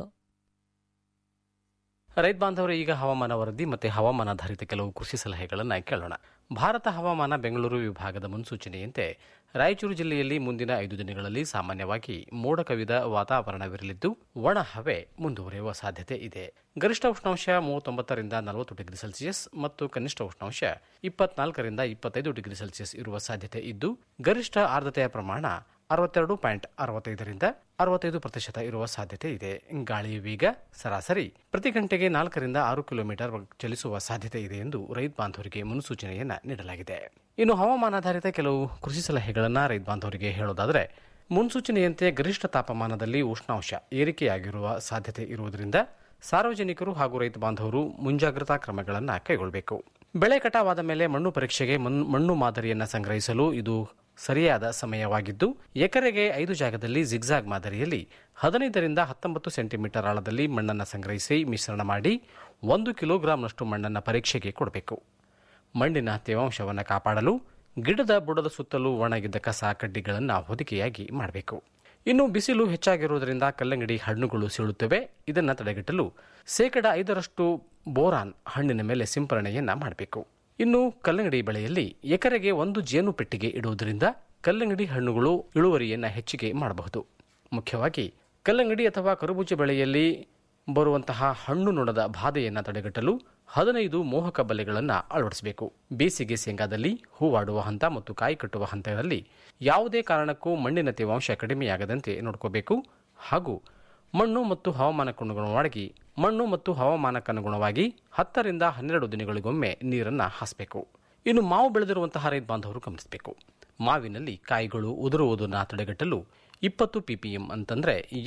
ರೈತ ಬಾಂಧವರು ಈಗ ಹವಾಮಾನ ವರದಿ ಮತ್ತು ಹವಾಮಾನಾಧಾರಿತ ಕೆಲವು ಕೃಷಿ ಸಲಹೆಗಳನ್ನು ಕೇಳೋಣ ಭಾರತ ಹವಾಮಾನ ಬೆಂಗಳೂರು ವಿಭಾಗದ ಮುನ್ಸೂಚನೆಯಂತೆ ರಾಯಚೂರು ಜಿಲ್ಲೆಯಲ್ಲಿ ಮುಂದಿನ ಐದು ದಿನಗಳಲ್ಲಿ ಸಾಮಾನ್ಯವಾಗಿ ಮೋಡ ಕವಿದ ವಾತಾವರಣವಿರಲಿದ್ದು ಒಣ ಹವೆ ಮುಂದುವರಿಯುವ ಸಾಧ್ಯತೆ ಇದೆ ಗರಿಷ್ಠ ಉಷ್ಣಾಂಶ ಮೂವತ್ತೊಂಬತ್ತರಿಂದ ನಲವತ್ತು ಡಿಗ್ರಿ ಸೆಲ್ಸಿಯಸ್ ಮತ್ತು ಕನಿಷ್ಠ ಉಷ್ಣಾಂಶ ಇಪ್ಪತ್ನಾಲ್ಕರಿಂದ ಇಪ್ಪತ್ತೈದು ಡಿಗ್ರಿ ಸೆಲ್ಸಿಯಸ್ ಇರುವ ಸಾಧ್ಯತೆ ಇದ್ದು ಗರಿಷ್ಠ ಆರ್ದ್ರತೆಯ ಪ್ರಮಾಣ ಅರವತ್ತೆರಡು ಪಾಯಿಂಟ್ ಅರವತ್ತೈದರಿಂದ ಅರವತ್ತೈದು ಪ್ರತಿಶತ ಇರುವ ಸಾಧ್ಯತೆ ಇದೆ ಗಾಳಿಯ ವೇಗ ಸರಾಸರಿ ಪ್ರತಿ ಗಂಟೆಗೆ ನಾಲ್ಕರಿಂದ ಆರು ಕಿಲೋಮೀಟರ್ ಚಲಿಸುವ ಸಾಧ್ಯತೆ ಇದೆ ಎಂದು ರೈತ ಬಾಂಧವರಿಗೆ ಮುನ್ಸೂಚನೆಯನ್ನ ನೀಡಲಾಗಿದೆ ಇನ್ನು ಹವಾಮಾನಾಧಾರಿತ ಕೆಲವು ಕೃಷಿ ಸಲಹೆಗಳನ್ನು ರೈತ ಬಾಂಧವರಿಗೆ ಹೇಳೋದಾದರೆ ಮುನ್ಸೂಚನೆಯಂತೆ ಗರಿಷ್ಠ ತಾಪಮಾನದಲ್ಲಿ ಉಷ್ಣಾಂಶ ಏರಿಕೆಯಾಗಿರುವ ಸಾಧ್ಯತೆ ಇರುವುದರಿಂದ ಸಾರ್ವಜನಿಕರು ಹಾಗೂ ರೈತ ಬಾಂಧವರು ಮುಂಜಾಗ್ರತಾ ಕ್ರಮಗಳನ್ನು ಕೈಗೊಳ್ಳಬೇಕು ಬೆಳೆ ಕಟಾವಾದ ಮೇಲೆ ಮಣ್ಣು ಪರೀಕ್ಷೆಗೆ ಮಣ್- ಮಣ್ಣು ಮಾದರಿಯನ್ನು ಸಂಗ್ರಹಿಸಲು ಇದು ಸರಿಯಾದ ಸಮಯವಾಗಿದ್ದು ಎಕರೆಗೆ ಐದು ಜಾಗದಲ್ಲಿ ಜಿಗ್ಜಾಗ್ ಮಾದರಿಯಲ್ಲಿ ಹದಿನೈದರಿಂದ ಹತ್ತೊಂಬತ್ತು ಸೆಂಟಿಮೀಟರ್ ಆಳದಲ್ಲಿ ಮಣ್ಣನ್ನು ಸಂಗ್ರಹಿಸಿ ಮಿಶ್ರಣ ಮಾಡಿ ಒಂದು ಕಿಲೋಗ್ರಾಂನಷ್ಟು ಮಣ್ಣನ್ನು ಪರೀಕ್ಷೆಗೆ ಕೊಡಬೇಕು ಮಣ್ಣಿನ ತೇವಾಂಶವನ್ನು ಕಾಪಾಡಲು ಗಿಡದ ಬುಡದ ಸುತ್ತಲೂ ಒಣಗಿದ್ದ ಕಸ ಕಡ್ಡಿಗಳನ್ನು ಹೊದಿಕೆಯಾಗಿ ಮಾಡಬೇಕು ಇನ್ನು ಬಿಸಿಲು ಹೆಚ್ಚಾಗಿರುವುದರಿಂದ ಕಲ್ಲಂಗಡಿ ಹಣ್ಣುಗಳು ಸೀಳುತ್ತವೆ ಇದನ್ನು ತಡೆಗಟ್ಟಲು ಶೇಕಡ ಐದರಷ್ಟು ಬೋರಾನ್ ಹಣ್ಣಿನ ಮೇಲೆ ಸಿಂಪರಣೆಯನ್ನ ಮಾಡಬೇಕು ಇನ್ನು ಕಲ್ಲಂಗಡಿ ಬೆಳೆಯಲ್ಲಿ ಎಕರೆಗೆ ಒಂದು ಜೇನು ಪೆಟ್ಟಿಗೆ ಇಡುವುದರಿಂದ ಕಲ್ಲಂಗಡಿ ಹಣ್ಣುಗಳು ಇಳುವರಿಯನ್ನ ಹೆಚ್ಚಿಗೆ ಮಾಡಬಹುದು ಮುಖ್ಯವಾಗಿ ಕಲ್ಲಂಗಡಿ ಅಥವಾ ಕರಬೂಜ ಬೆಳೆಯಲ್ಲಿ ಬರುವಂತಹ ಹಣ್ಣು ನೊಣದ ಬಾಧೆಯನ್ನು ತಡೆಗಟ್ಟಲು ಹದಿನೈದು ಮೋಹಕ ಬಲೆಗಳನ್ನು ಅಳವಡಿಸಬೇಕು ಬೇಸಿಗೆ ಶೇಂಗಾದಲ್ಲಿ ಹೂವಾಡುವ ಹಂತ ಮತ್ತು ಕಾಯಿ ಕಟ್ಟುವ ಹಂತದಲ್ಲಿ ಯಾವುದೇ ಕಾರಣಕ್ಕೂ ಮಣ್ಣಿನ ತೇವಾಂಶ ಕಡಿಮೆಯಾಗದಂತೆ ನೋಡ್ಕೋಬೇಕು ಹಾಗೂ ಮಣ್ಣು ಮತ್ತು ಹವಾಮಾನಕ್ಕನುಗುಣವಾಗಿ ಮಣ್ಣು ಮತ್ತು ಹವಾಮಾನಕ್ಕನುಗುಣವಾಗಿ ಹತ್ತರಿಂದ ಹನ್ನೆರಡು ದಿನಗಳಿಗೊಮ್ಮೆ ನೀರನ್ನು ಹಾಸಬೇಕು ಇನ್ನು ಮಾವು ಬೆಳೆದಿರುವಂತಹ ರೈತ ಬಾಂಧವರು ಗಮನಿಸಬೇಕು ಮಾವಿನಲ್ಲಿ ಕಾಯಿಗಳು ಉದುರುವುದನ್ನು ತಡೆಗಟ್ಟಲು ಇಪ್ಪತ್ತು ಪಿಪಿಎಂ ಅಂತಂದ್ರೆ